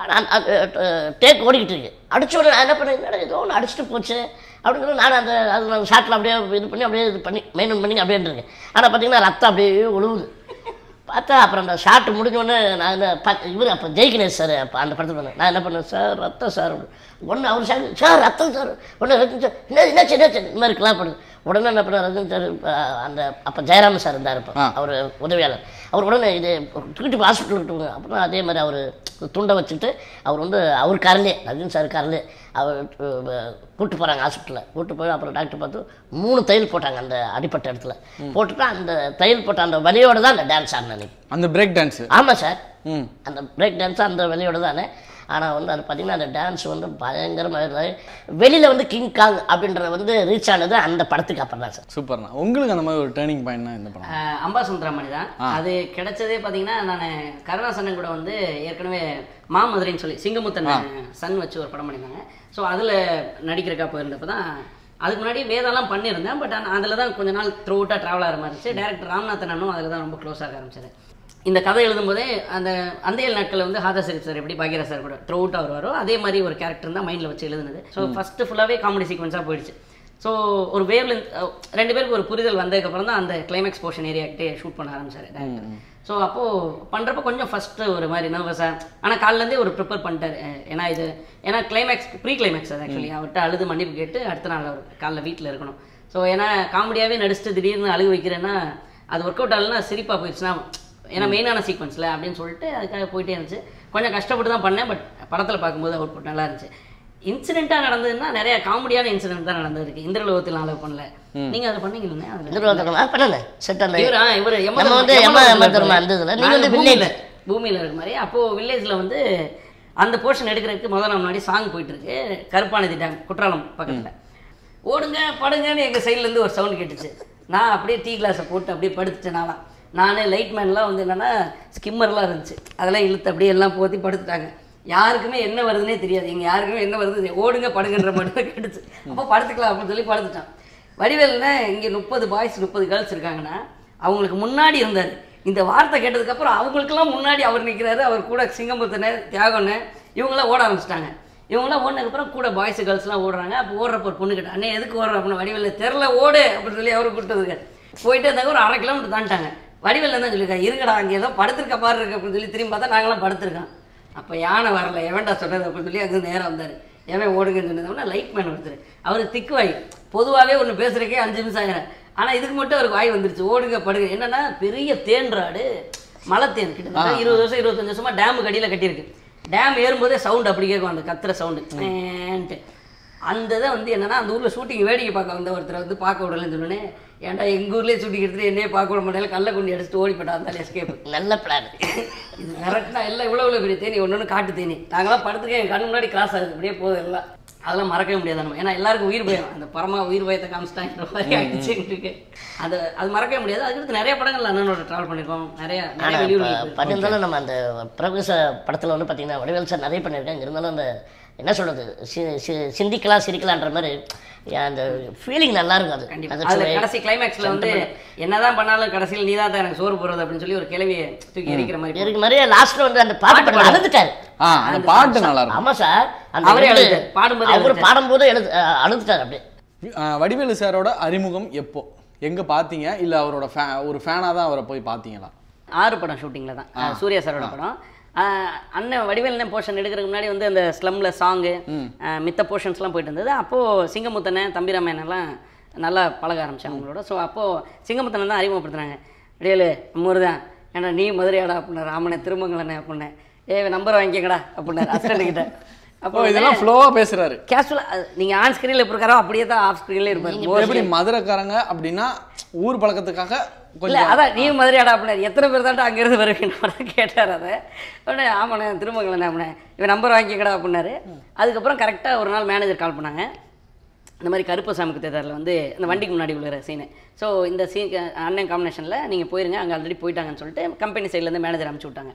டேக் ஓடிக்கிட்டு இருக்கு அடிச்ச உடனே நான் என்ன பண்ணேன் என்னடா ஏதோ ஒன்று அடிச்சுட்டு போச்சு அப்படின்னு நான் அந்த அது நான் ஷாட்டில் அப்படியே இது பண்ணி அப்படியே இது பண்ணி மெயின்டைன் பண்ணி அப்படியே இருக்கேன் ஆனால் பார்த்தீங்கன்னா ரத்தம் அப்படியே ஒழுகுது பார்த்தா அப்புறம் அந்த ஷாட் முடிஞ்சோடனே நான் என்ன பக் இவர் அப்போ ஜெய்கணேஷ் சார் அப்போ அந்த படத்தில் பண்ணேன் நான் என்ன பண்ணேன் சார் ரத்தம் சார் ஒன்று அவர் சார் சார் ரத்தம் சார் ஒன்று ரத்தம் சார் என்ன என்னாச்சு என்னாச்சு இந்த மாதிரி கிளாப் பண்ணுது உடனே என்ன பண்ணார் ரத்தம் சார் அஹ், அந்த அப்போ ஜெயராமன் சார் இருந்தார் இப்போ ஆ. அவர் உதவியாளர் அவர் உடனே இது தூக்கிட்டு போய் ஹாஸ்பிட்டலுக்கு போங்க அப்புறம் அதே மாதிரி அவர் துண்டை வச்சுக்கிட்டு அவர் வந்து அவர் காரிலே ரஜினி சார் காரிலே அவர் கூப்பிட்டு போகிறாங்க ஹாஸ்பிட்டலில் கூப்பிட்டு போய் அப்புறம் டாக்டர் பார்த்து மூணு தையல் போட்டாங்க அந்த அடிப்பட்ட இடத்துல போட்டுட்டு அந்த தையல் போட்ட அந்த வலியோட தான் அந்த டான்ஸ் ஆடினேன் அன்னைக்கு அந்த பிரேக் டான்ஸு ஆமாம் சார் ம் அந்த பிரேக் டான்ஸ் அந்த வெளியோட தானே ஆனால் வந்து அது பார்த்தீங்கன்னா அந்த டான்ஸ் வந்து பயங்கரமாக வெளியில் வந்து கிங் காங் அப்படின்றத வந்து ரீச் ஆனது அந்த படத்துக்கு அப்புறம் தான் சார் சூப்பர்ண்ணா உங்களுக்கு அந்த மாதிரி ஒரு டேர்னிங் பாயிண்ட்னா இந்த படம் ஆஹ் அம்பா சுந்தரமணி தான் அது கிடைச்சதே பார்த்தீங்கன்னா நான் கருணாசனன் கூட வந்து ஏற்கனவே மாமதுரைன்னு சொல்லி சிங்கமுத்தன் சன் வச்சு ஒரு படம் பண்ணியிருந்தாங்க ஸோ அதில் நடிக்கிறக்கா போயிருந்தப்போ தான் அதுக்கு முன்னாடி வேதம்லாம் பண்ணியிருந்தேன் பட் ஆனால் அதில் தான் கொஞ்ச நாள் த்ரூ அவுட்டாக ட்ராவல் ஆகிற மாதிரி இருந்துச்சு டேரக்டர் ராம்நாதன் அண்ணும் அதில் தான் ரொம்ப க்ளோஸ் ஆக ஆரம்பிச்சது இந்த கதை எழுதும்போதே அந்த அந்த ஏழு நாட்களில் வந்து ஹாதா ஷரீப் சார் எப்படி பாக்யரா சார் கூட த்ரூ அவுட்டாக வருவாரோ அதே மாதிரி ஒரு கேரக்டர் தான் மைண்டில் வச்சு எழுதுனது ஸோ ஃபஸ்ட்டு ஃபுல்லாகவே காமெடி சீக்வன்ஸாக போயிடுச்சு ஸோ ஒரு வேவ்ல ரெண்டு பேருக்கு ஒரு புரிதல் வந்ததுக்கப்புறம் தான் அந்த கிளைமேக்ஸ் போர்ஷன் ஏரியாக்கிட்டே ஷூட் பண்ண ஆரம்பிச்சாரு டேரக்டர் ஸோ அப்போது பண்ணுறப்ப கொஞ்சம் ஃபஸ்ட்டு ஒரு மாதிரி நர்வஸாக ஆனால் காலிலேருந்தே ஒரு ப்ரிப்பேர் பண்ணிட்டாரு அஹ் ஏன்னா இது ஏன்னா கிளைமேக்ஸ் ப்ரீ கிளைமேக்ஸ் அது ஆக்சுவலி அவர்கிட்ட அழுது மன்னிப்பு கேட்டு அடுத்த நாள் அவர் காலைல வீட்டில் இருக்கணும் ஸோ ஏன்னா காமெடியாகவே நடிச்சுட்டு திடீர்னு அழுக வைக்கிறேன்னா அது ஒர்க் அவுட் ஆகலன்னா சிரிப்பாக போயிடுச்சுன்னா ஏன்னா மெயினான சீக்வன்ஸில் அப்படின்னு சொல்லிட்டு அதுக்காக போயிட்டே இருந்துச்சு கொஞ்சம் கஷ்டப்பட்டு தான் பண்ணேன் பட் படத்தில் பார்க்கும்போது அவுட் புட் நல்லா இருந்துச்சு இன்சிடென்ட்டாக நடந்ததுன்னா நிறைய காமெடியான இன்சிடென்ட் தான் நடந்திருக்கு இந்திரலோகத்தில் நான் பண்ணல நீங்கள் அதை பண்ணீங்களே அதில் எதிர்பார்த்தோம் பண்ணேன் செட் அந்த இவர் ஆ, இவர் எம்ம நம்ம வந்து தர்ம- எம்ம எம்ம எம்ம தர்ம தர்ம அந்த இதுல நீங்க வந்து நாங்க வில்லேஜ் பூமியில- பூமியில இருக்க மாதிரி அப்போ வில்லேஜ்ல வந்து அந்த போர்ஷன் எடுக்கிறதுக்கு முதல்ல முன்னாடி சாங் போயிட்டு இருக்கு கருப்பானதி டேம் குற்றாலம் பக்கத்துல ஓடுங்க படுங்கன்னு எங்க சைடுல இருந்து ஒரு சவுண்ட் கேட்டுச்சு நான் அப்படியே டீ கிளாஸை போட்டு அப்படியே படுத்துட்டேன் நான்லாம் நானே லைட் மேன்லாம் வந்து என்னன்னா ஸ்கிம்மர்லாம் இருந்துச்சு அதெல்லாம் இழுத்து அப்படியே எல்லாம் போத்தி படுத்துட்டாங்க யாருக்குமே என்ன வருதுன்னே தெரியாது எங்க யாருக்குமே என்ன வருது தெரியாது. ஓடுங்க படுங்கன்ற மட்டும் தான் கேட்டுச்சு அப்போ படுத்துக்கலாம் அப்படின்னு சொல்லி படுத்துட்டான் வடிவேல்னா இங்கே முப்பது பாய்ஸ் முப்பது கேர்ள்ஸ் இருக்காங்கன்னா அவங்களுக்கு முன்னாடி இருந்தார் இந்த வார்த்தை கேட்டதுக்கப்புறம் அவங்களுக்கெல்லாம் முன்னாடி அவர் நிற்கிறாரு அவர் கூட சிங்கமுத்தனை தியாகன்னு இவங்களாம் ஓட ஆரம்பிச்சிட்டாங்க இவங்களாம் ஓடினதுக்கப்புறம் கூட பாய்ஸ் கேர்ள்ஸ்லாம் ஓடுறாங்க அப்போ ஓடுறப்ப ஒரு பொண்ணு கேட்டா அண்ணே எதுக்கு ஓடுற அப்படின்னு வடிவேல் தெரில ஓடு அப்படின்னு சொல்லி அவரு கூப்பிட்டதுக்கு போயிட்டே இருந்தாங்க ஒரு அரை கிலோமீட்டர் தாண்டிட்டாங்க வடிவேல் தான் சொல்லியிருக்காங்க இருங்கடா அங்கே ஏதோ படுத்திருக்க மாதிரி இருக்கு அப்படின்னு சொல்லி திரும்பி பார்த்தா நாங்களாம் படுத்திருக்கோம் அப்போ யானை வரல எவன்டா சொன்னது அப்படின்னு சொல்லி அங்கே நேரம் வந்தார் எவன் ஓடுங்கன்னு சொன்னதுனா லைட் மேன் ஒருத்தர் அவர் திக்கு வாய் பொதுவாகவே ஒன்று பேசுறதுக்கே அஞ்சு நிமிஷம் ஆகிறேன் ஆனால் இதுக்கு மட்டும் அவருக்கு வாய் வந்துருச்சு ஓடுங்க படுங்க என்னன்னா பெரிய தேன்றாடு மலை தேன் கிட்டத்தட்ட இருபது வருஷம் இருபத்தஞ்சு வருஷமா டேமுக்கு அடியில் கட்டியிருக்கு டேம் ஏறும்போதே சவுண்ட் அப்படி கேட்கும் அந்த கத்துற சவுண்டு அந்த இதை வந்து என்னன்னா அந்த ஊரில் ஷூட்டிங் வேடிக்கை பார்க்க வந்த ஒருத்தரை வந்து பார்க்க விடலன்னு சொன்னோன்னே ஏன்டா எங்கள் ஊர்லேயே ஷூட்டிங் எடுத்துட்டு என்னையே பார்க்க விட மாட்டேன் கல்லை கொண்டு அடிச்சுட்டு ஓடி போட்டா அந்த எஸ்கேப் நல்ல பிளான் இது கரெக்டா எல்லாம் இவ்வளோ இவ்வளோ பெரிய தேனி ஒன்று காட்டு தேனி நாங்களாம் படத்துக்கே என் கண்ணு முன்னாடி கிராஸ் ஆகுது இப்படியே போகுது எல்லாம் அதெல்லாம் மறக்கவே முடியாது நம்ம ஏன்னா எல்லாருக்கும் உயிர் பயம் அந்த பரமா உயிர் பயத்தை காமிச்சிட்டாங்கிற மாதிரி ஆயிடுச்சு எங்களுக்கு அது அது மறக்கவே முடியாது அதுக்கடுத்து நிறைய படங்கள் அண்ணனோட ட்ராவல் பண்ணியிருக்கோம் நிறைய நிறைய ஆனால் வெளியூர் பண்ணியிருந்தாலும் நம்ம அந்த பிரபுச படத்தில் வந்து பார்த்தீங்கன்னா வடிவேல் சார் நிறைய பண்ணியிருக்காங்க இருந்தாலும் அந்த என்ன சொல்கிறது சிந்திக்கலாம் சிரிக்கலான்ற மாதிரி அந்த ஃபீலிங் நல்லா இருக்கும் அது கண்டிப்பா அந்த அதுல சுவை. கடைசி கிளைமேக்ஸ்ல வந்து என்னதான் பண்ணாலும் கடைசியில் நீ தான் எனக்கு சோறு போடுறது அப்படின்னு சொல்லி ஒரு கிளவியை தூக்கி எரிக்கிற மாதிரி இருக்கு மாதிரியே லாஸ்ட்ல வந்து அந்த பாட்டு பாட அழுதுட்டாரு ஆ அந்த பாட்டு நல்லா இருக்கும் ஆமா சார் அந்த அவரே வந்து அழுதுட்டாரு. பாடும்போதே அவர் அழுதுட்டாரு. பாடும்போது எழுது அஹ் அழுதுட்டாரு அப்படியே ஆ, வடிவேலு சாரோட அறிமுகம் எப்போ எங்க பாத்தீங்க இல்ல அவரோட ஃபே ஒரு ஃபேனா தான் அவரை போய் பாத்தீங்களா ஆறு படம் ஷூட்டிங்கில் தான் அஹ் சூர்யா சாரோட படம் அஹ் அண்ணன் வடிவேல் போர்ஷன் எடுக்கிறதுக்கு முன்னாடி வந்து அந்த ஸ்லம்ல சாங்கு மித்த போர்ஷன்ஸ்லாம் போயிட்டு இருந்தது அப்போது சிங்கமுத்தனை தம்பிராமன் எல்லாம் நல்லா பழக ஆரம்பிச்சாங்க அவங்களோட ஸோ அப்போது சிங்கமுத்தனை தான் அறிமுகப்படுத்துனாங்க வடிவேலு நம்ம தான் ஏன்னா நீ மதுரையாடா அப்படின்னாரு ராமனை திருமங்கலண்ணே அப்படின்னேன் ஏ நம்பர் வாங்கிக்கங்கடா அப்படின்னாரு அசிஸ்டன்ட் கிட்ட அப்போ இதெல்லாம் ஃப்ளோவா பேசுறாரு கேஷுவலாக நீங்கள் ஆன் ஸ்க்ரீனில் எப்படி இருக்காரோ அப்படியே தான் ஆஃப் ஸ்க்ரீன்லேயே இருப்பார் எப்படி மதுரைக்காரங்க அப்படின்னா ஊர் பழக்கத்துக்காக இல்ல கொஞ்சம் அதான் நீ மதுரையாடா அப்படின்னாரு எத்தனை பேர் தான்டா அங்கேருந்து வருவீங்க கேட்டார் அதை உடனே ஆமாண்ணே திருமங்கலண்ணே அப்படின்னே இவன் நம்பர் வாங்கிக்கடா அப்படின்னாரு அதுக்கப்புறம் கரெக்டாக ஒரு நாள் மேனேஜர் கால் பண்ணாங்க இந்த மாதிரி கருப்பசாமிக்கு தேட்டரில் வந்து இந்த வண்டிக்கு முன்னாடி விழுகிற சீனு ஸோ இந்த சீன் அண்ணன் காம்பினேஷனில் நீங்கள் போயிருங்க அங்கே ஆல்ரெடி போயிட்டாங்கன்னு சொல்லிட்டு கம்பெனி சைட்லேருந்து மேனேஜர் அனுப்பிச்சி விட்டாங்க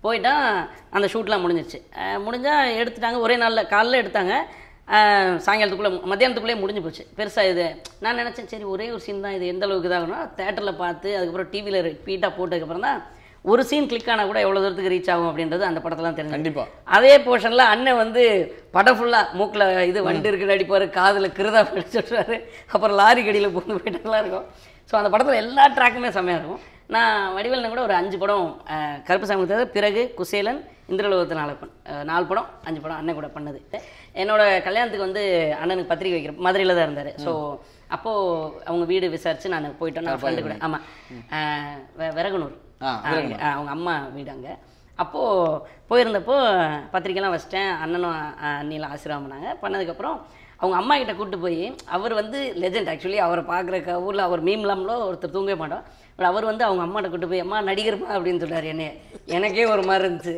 போயிட்டா அந்த ஷூட்லாம் முடிஞ்சிருச்சு முடிஞ்சால் எடுத்துட்டாங்க ஒரே நாளில் காலைல எடுத்தாங்க அஹ், சாயங்காலத்துக்குள்ளே மத்தியானத்துக்குள்ளே முடிஞ்சு போச்சு பெருசாக இது நான் நினச்சேன் சரி ஒரே ஒரு சீன் தான் இது எந்த அளவுக்கு இதாகணும் தேட்டரில் பார்த்து அதுக்கப்புறம் டிவியில் ரிப்பீட்டாக போட்டதுக்கப்புறம் தான் ஒரு சீன் கிளிக் ஆனால் கூட எவ்வளோ தூரத்துக்கு ரீச் ஆகும் அப்படின்றது அந்த படத்தெல்லாம் தெரிஞ்சு கண்டிப்பா அதே போர்ஷனில் அண்ணன் வந்து படம் ஃபுல்லாக மூக்கில் இது வண்டு இருக்குன்னு அடிப்பார் காதில் கிருதா படிச்சுட்றாரு அப்புறம் லாரி கடியில் பூந்து போயிட்டுலாம் இருக்கும் ஸோ அந்த படத்தில் எல்லா ட்ராக்குமே செம்மையாக இருக்கும் நான் வடிவேலனை கூட ஒரு அஞ்சு படம் அஹ், கருப்பு சாமி தவிர பிறகு குசேலன் இந்திரலோகத்து நாலு படம் அஹ், நாலு படம் அஞ்சு படம் அண்ணன் கூட பண்ணது என்னோட கல்யாணத்துக்கு வந்து அண்ணனுக்கு பத்திரிக்கை வைக்கிற மதுரையில் தான் இருந்தார் ஸோ அப்போது அவங்க வீடு விசாரித்து நான் போயிட்டேன் நான் ஃப்ரெண்டு கூட ஆமாம் விறகுனூர் ஆ, அங்க, ஆ, அவங்க அம்மா வீடு அங்கே அப்போது போயிருந்தப்போ பத்திரிக்கைலாம் வச்சிட்டேன் அண்ணனும் அஹ், அண்ணிலாம் ஆசீர்வாதம் பண்ணாங்க பண்ணதுக்கப்புறம் அவங்க அம்மா கிட்ட கூட்டு போய் அவர் வந்து லெஜெண்ட் ஆக்சுவலி அவரை பார்க்குற ஊரில் அவர் மீம்லாம்ல ஒருத்தர் தூங்கவே மாட்டோம் பட் அவர் வந்து அவங்க அம்மாட்ட கூட்டு போய் அம்மா நடிகர்மா அப்படின்னு சொல்றாரு என்னைய எனக்கே ஒரு மாதிரி இருந்துச்சு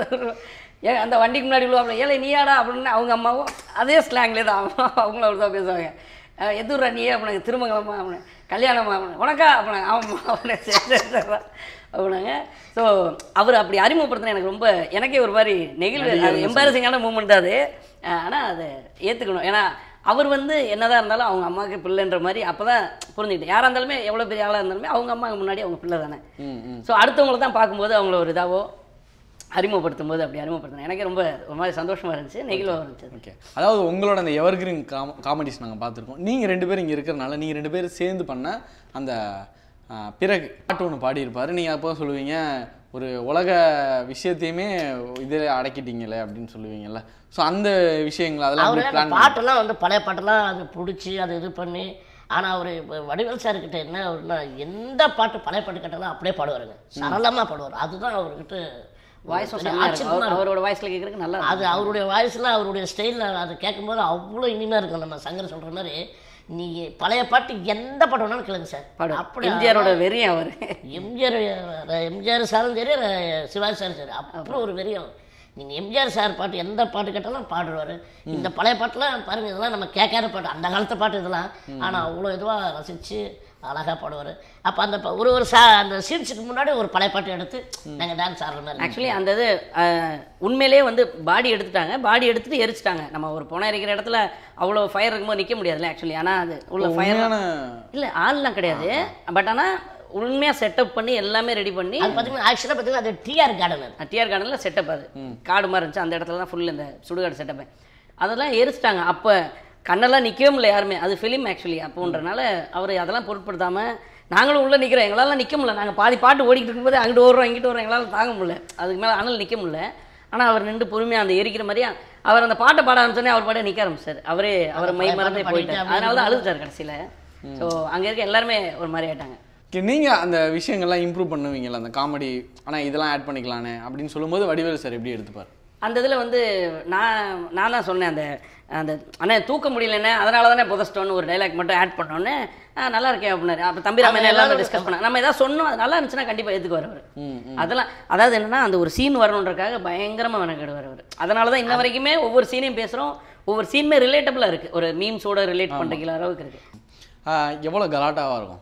ஏன் அந்த வண்டிக்கு முன்னாடி உள்ள ஏழை நீயாடா அப்படின்னு அவங்க அம்மாவும் அதே ஸ்லாங்லேயே தான் அம்மா அவங்களும் அவர் தான் பேசுவாங்க அஹ் எதுரா நீயே அப்படிங்க திருமங்கலமா அவனை கல்யாணமா அவனை உனக்கா அப்படின்னா ஆமாம் அவனை சரி சரி சரி அப்படின்னாங்க ஸோ அவர் அப்படி அறிமுகப்படுத்தின எனக்கு ரொம்ப எனக்கே ஒரு மாதிரி நெகிழ்வு அது எம்பாரசிங்கான மூமெண்ட் தான் அது ஆனால் அதை ஏற்றுக்கணும் ஏன்னா அவர் வந்து என்னதான் இருந்தாலும் அவங்க அம்மாவுக்கு பிள்ளைன்ற மாதிரி அப்போ தான் புரிஞ்சுக்கிட்டேன் யாராக இருந்தாலுமே எவ்வளோ பெரிய ஆளாக இருந்தாலுமே அவங்க அம்மாவுக்கு முன்னாடி அவங்க பிள்ளை தானே ம் ம் ஸோ அடுத்தவங்களை தான் பார்க்கும்போது அவங்கள ஒரு இதாவோ அறிமுகப்படுத்தும் போது அப்படி அறிமுகப்படுத்தினேன் எனக்கே ரொம்ப ஒரு மாதிரி சந்தோஷமாக இருந்துச்சு நெகிழ்வாக இருந்துச்சு ஓகே அதாவது உங்களோட அந்த எவர்கிரீன் காம காமெடிஸ் நாங்கள் பார்த்துருக்கோம் நீங்கள் ரெண்டு பேரும் இங்கே இருக்கிறனால நீங்கள் ரெண்டு பேரும் சேர்ந்து பண்ண அந்த ஆ, பிறகு பாட்டு ஒன்று பாடியிருப்பாரு நீங்கள் அப்போ சொல்லுவீங்க ஒரு உலக விஷயத்தையுமே இதில் அடக்கிட்டீங்களே அப்படின்னு சொல்லுவீங்கல்ல ஸோ அந்த விஷயங்கள் அதெல்லாம் அவர் எப்படி அந்த பிளான் பாட்டெல்லாம் வந்து பழைய பாட்டெல்லாம் அது பிடிச்சி அது இது பண்ணி ஆனால் அவர் வடிவேல் சார் கிட்ட என்ன அவர்னா எந்த பாட்டு பழைய பாட்டு கேட்டாலும் அப்படியே பாடுவாருங்க சரளமாக பாடுவார் அதுதான் அவர்கிட்ட வாய்ஸும் பெரிய செம்மையா இருக்கும் ஆச்சரியமா அவர்- இருக்கும். அவரோட வாய்ஸில் கேட்குறதுக்கு நல்லா அது அவருடைய வாய்ஸில் அவருடைய ஸ்டைலில் அது கேட்கும்போது அவ்வளோ இனிமையாக இருக்கும் நம்ம சங்கர் சொல்கிற மாதிரி நீங்கள் பழைய பாட்டு எந்த பாட்டு வேணாலும் கேளுங்க சார் பாடு அப்படி எம்ஜிஆரோட வெறியும் அவர் எம்ஜிஆர் எம்ஜிஆர் சாரும் சரி ர- சிவாஜி சாரும் சரி அப்புறம் ஒரு வெறியம் நீங்கள் எம்ஜிஆர் சார் பாட்டு எந்த பாட்டு கேட்டாலும் பாடுவார் இந்த பழைய பாட்டுலாம் பாருங்க இதெல்லாம் நம்ம கேட்காத பாட்டு அந்த காலத்து பாட்டு இதெல்லாம் ஆனால் அவ்வளோ இதுவாக ரசித்து அழகாக பாடுவார் அப்போ அந்த ப- ஒரு ஒரு சா அந்த சீன்ஸுக்கு முன்னாடி ஒரு பழைய பாட்டு எடுத்து நாங்கள் டான்ஸ் ஆடுற மாதிரி ஆக்சுவலி அந்த இது அஹ், உண்மையிலேயே வந்து பாடி எடுத்துட்டாங்க பாடி எடுத்துட்டு எரிச்சிட்டாங்க நம்ம ஒரு புனை எரிக்கிற இடத்துல அவ்வளோ ஃபயர் இருக்கும்போது நிற்க முடியாதுல்ல ஆக்சுவலி ஆனால் அது உள்ள ஃபயர் உண்மையான இல்லை ஆள்லாம் கிடையாது பட் ஆனால் உண்மையாக செட்டப் பண்ணி எல்லாமே ரெடி பண்ணி அது பார்த்தீங்கன்னா ஆக்சுவலாக பார்த்தீங்கன்னா அது டிஆர் கார்டன் அது டிஆர் கார்டனில் செட்டப் அது காடு மாதிரி இருந்துச்சு அந்த இடத்துல தான் ஃபுல் இந்த சுடுகாடு செட்டப்பு அதெல்லாம் எரிச்சிட்டாங்க அப்போ கண்ணெல்லாம் நிற்கவே முடியல யாருமே அது ஃபிலிம் ஆக்சுவலி அப்போன்றனால அவர் அதெல்லாம் பொருட்படுத்தாமல் நாங்களும் உள்ளே நிற்கிறோம் எங்களால் நிற்க முடியல நாங்கள் பாதி பாட்டு ஓடிக்கிட்டு இருக்கும்போது அங்கிட்டு ஓடுறோம் இங்கிட்டு வரோம் எங்களால் தாங்க முடியல அதுக்கு மேலே அனல் நிற்க முடியல ஆனால் அவர் நின்று பொறுமையாக அந்த எரிக்கிற மாதிரியே அவர் அந்த பாட்டை பாட ஆரம்பிச்சோடனே அவர் பாட்டே நிற்க ஆரம்பிச்சார் அவரே அவர் மை மறந்தே பாட்டு போயிட்டார் பாடிட்டு அதனால தான் அழுதுட்டார் கடைசியில் ஸோ அங்கே இருக்க எல்லாருமே ஒரு மாதிரி ஆயிட்டாங்க ஓகே நீங்கள் அந்த விஷயங்கள்லாம் இம்ப்ரூவ் பண்ணுவீங்கல்ல அந்த காமெடி ஆனால் இதெல்லாம் ஆட் பண்ணிக்கலானே அப்படின்னு சொல்லும்போது வடிவேல் சார் எப்படி எடுத்துப்பார் அந்த இதில் வந்து நான் நான் தான் சொன்னேன் அந்த அந்த அண்ணே தூக்க முடியலண்ணே அதனால தானே புதஸ்டோன்னு ஒரு டைலாக் மட்டும் ஆட் பண்ணோன்னே ஆ நல்லா இருக்கேன் அப்படின்னாரு அப்போ தம்பி ராமன் எல்லாரும் டிஸ்கஸ் பண்ண நம்ம ஏதாவது சொன்னோம் அது நல்லா இருந்துச்சுன்னா கண்டிப்பாக ஏற்றுக்குவார் அவர் அதெல்லாம் அதாவது என்னன்னா அந்த ஒரு சீன் வரணுன்றக்காக பயங்கரமாக மெனக்கெடுவார் அவர் அதனால தான் இன்ன வரைக்குமே ஒவ்வொரு சீனையும் பேசுகிறோம் ஒவ்வொரு சீனுமே ரிலேட்டபிளாக இருக்குது ஒரு மீம்ஸோட ரிலேட் பண்ணுற அளவுக்கு இருக்குது எவ்வளோ கலாட்டாவாக இருக்கும்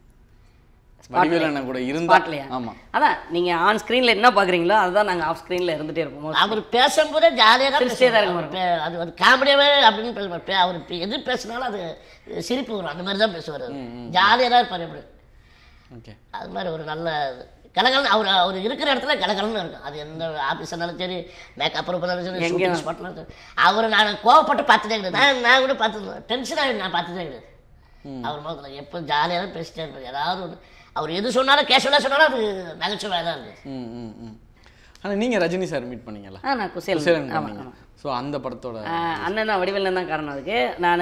வடிவேல் அண்ணன் கூட இருந்தா ஸ்பாட்லையா ஆமாம் அதான் நீங்கள் ஆன் ஸ்க்ரீனில் என்ன பார்க்குறீங்களோ அதுதான் நாங்கள் ஆஃப் ஸ்க்ரீனில் இருந்துகிட்டே இருப்போம் அவர் பேசும்போதே ஜாலியாக தான் சிரிச்சிட்டே தான் பேசுவார். அவர் பே- அது அது காமெடியாகவே அப்படின்னு பேசுவார் பே- அவர் பே- எது பேசினாலும் அது சிரிப்பு வரும் அந்த மாதிரி தான் பேசுவார் ஜாலியாக தான் இருப்பார் எப்படி ஓகே அது மாதிரி ஒரு நல்ல கலகலன்னு அவர் அவர் இருக்கிற இடத்துல கலகலன்னு இருக்கும் அது எந்த ஆஃபீஸ் இருந்தாலும் சரி மேக்கப் இருந்தாலும் சரி எங்க ஷூட்டிங் ஸ்பாட்லாம் சரி அவர் நான் கோவப்பட்டு பார்த்ததே கிடையாது நான் நான் கூட பார்த்தது டென்ஷன் ஆகி நான் பார்த்ததே கிடையாது அவர் முகத்தில் எப்போ ஜாலியாக தான் பேசிட்டே இருப்பார் ஏதாவது ஒன்று அவர் எது சொன்னாலும் கேஷுவலாக சொன்னாலும் அது நகைச்சுவையாக தான் இருக்குது ம் ம் ம் ஆனால் நீங்கள் ரஜினி சார் மீட் பண்ணீங்கல்ல ஆ நான் குசேல் குசேலன் ஆமாம் பண்ணீங்க ஆமாம் ஸோ அந்த படத்தோட ஆஹ் அண்ணன் தான் வடிவேலன் தான் காரணம் அதுக்கு நான்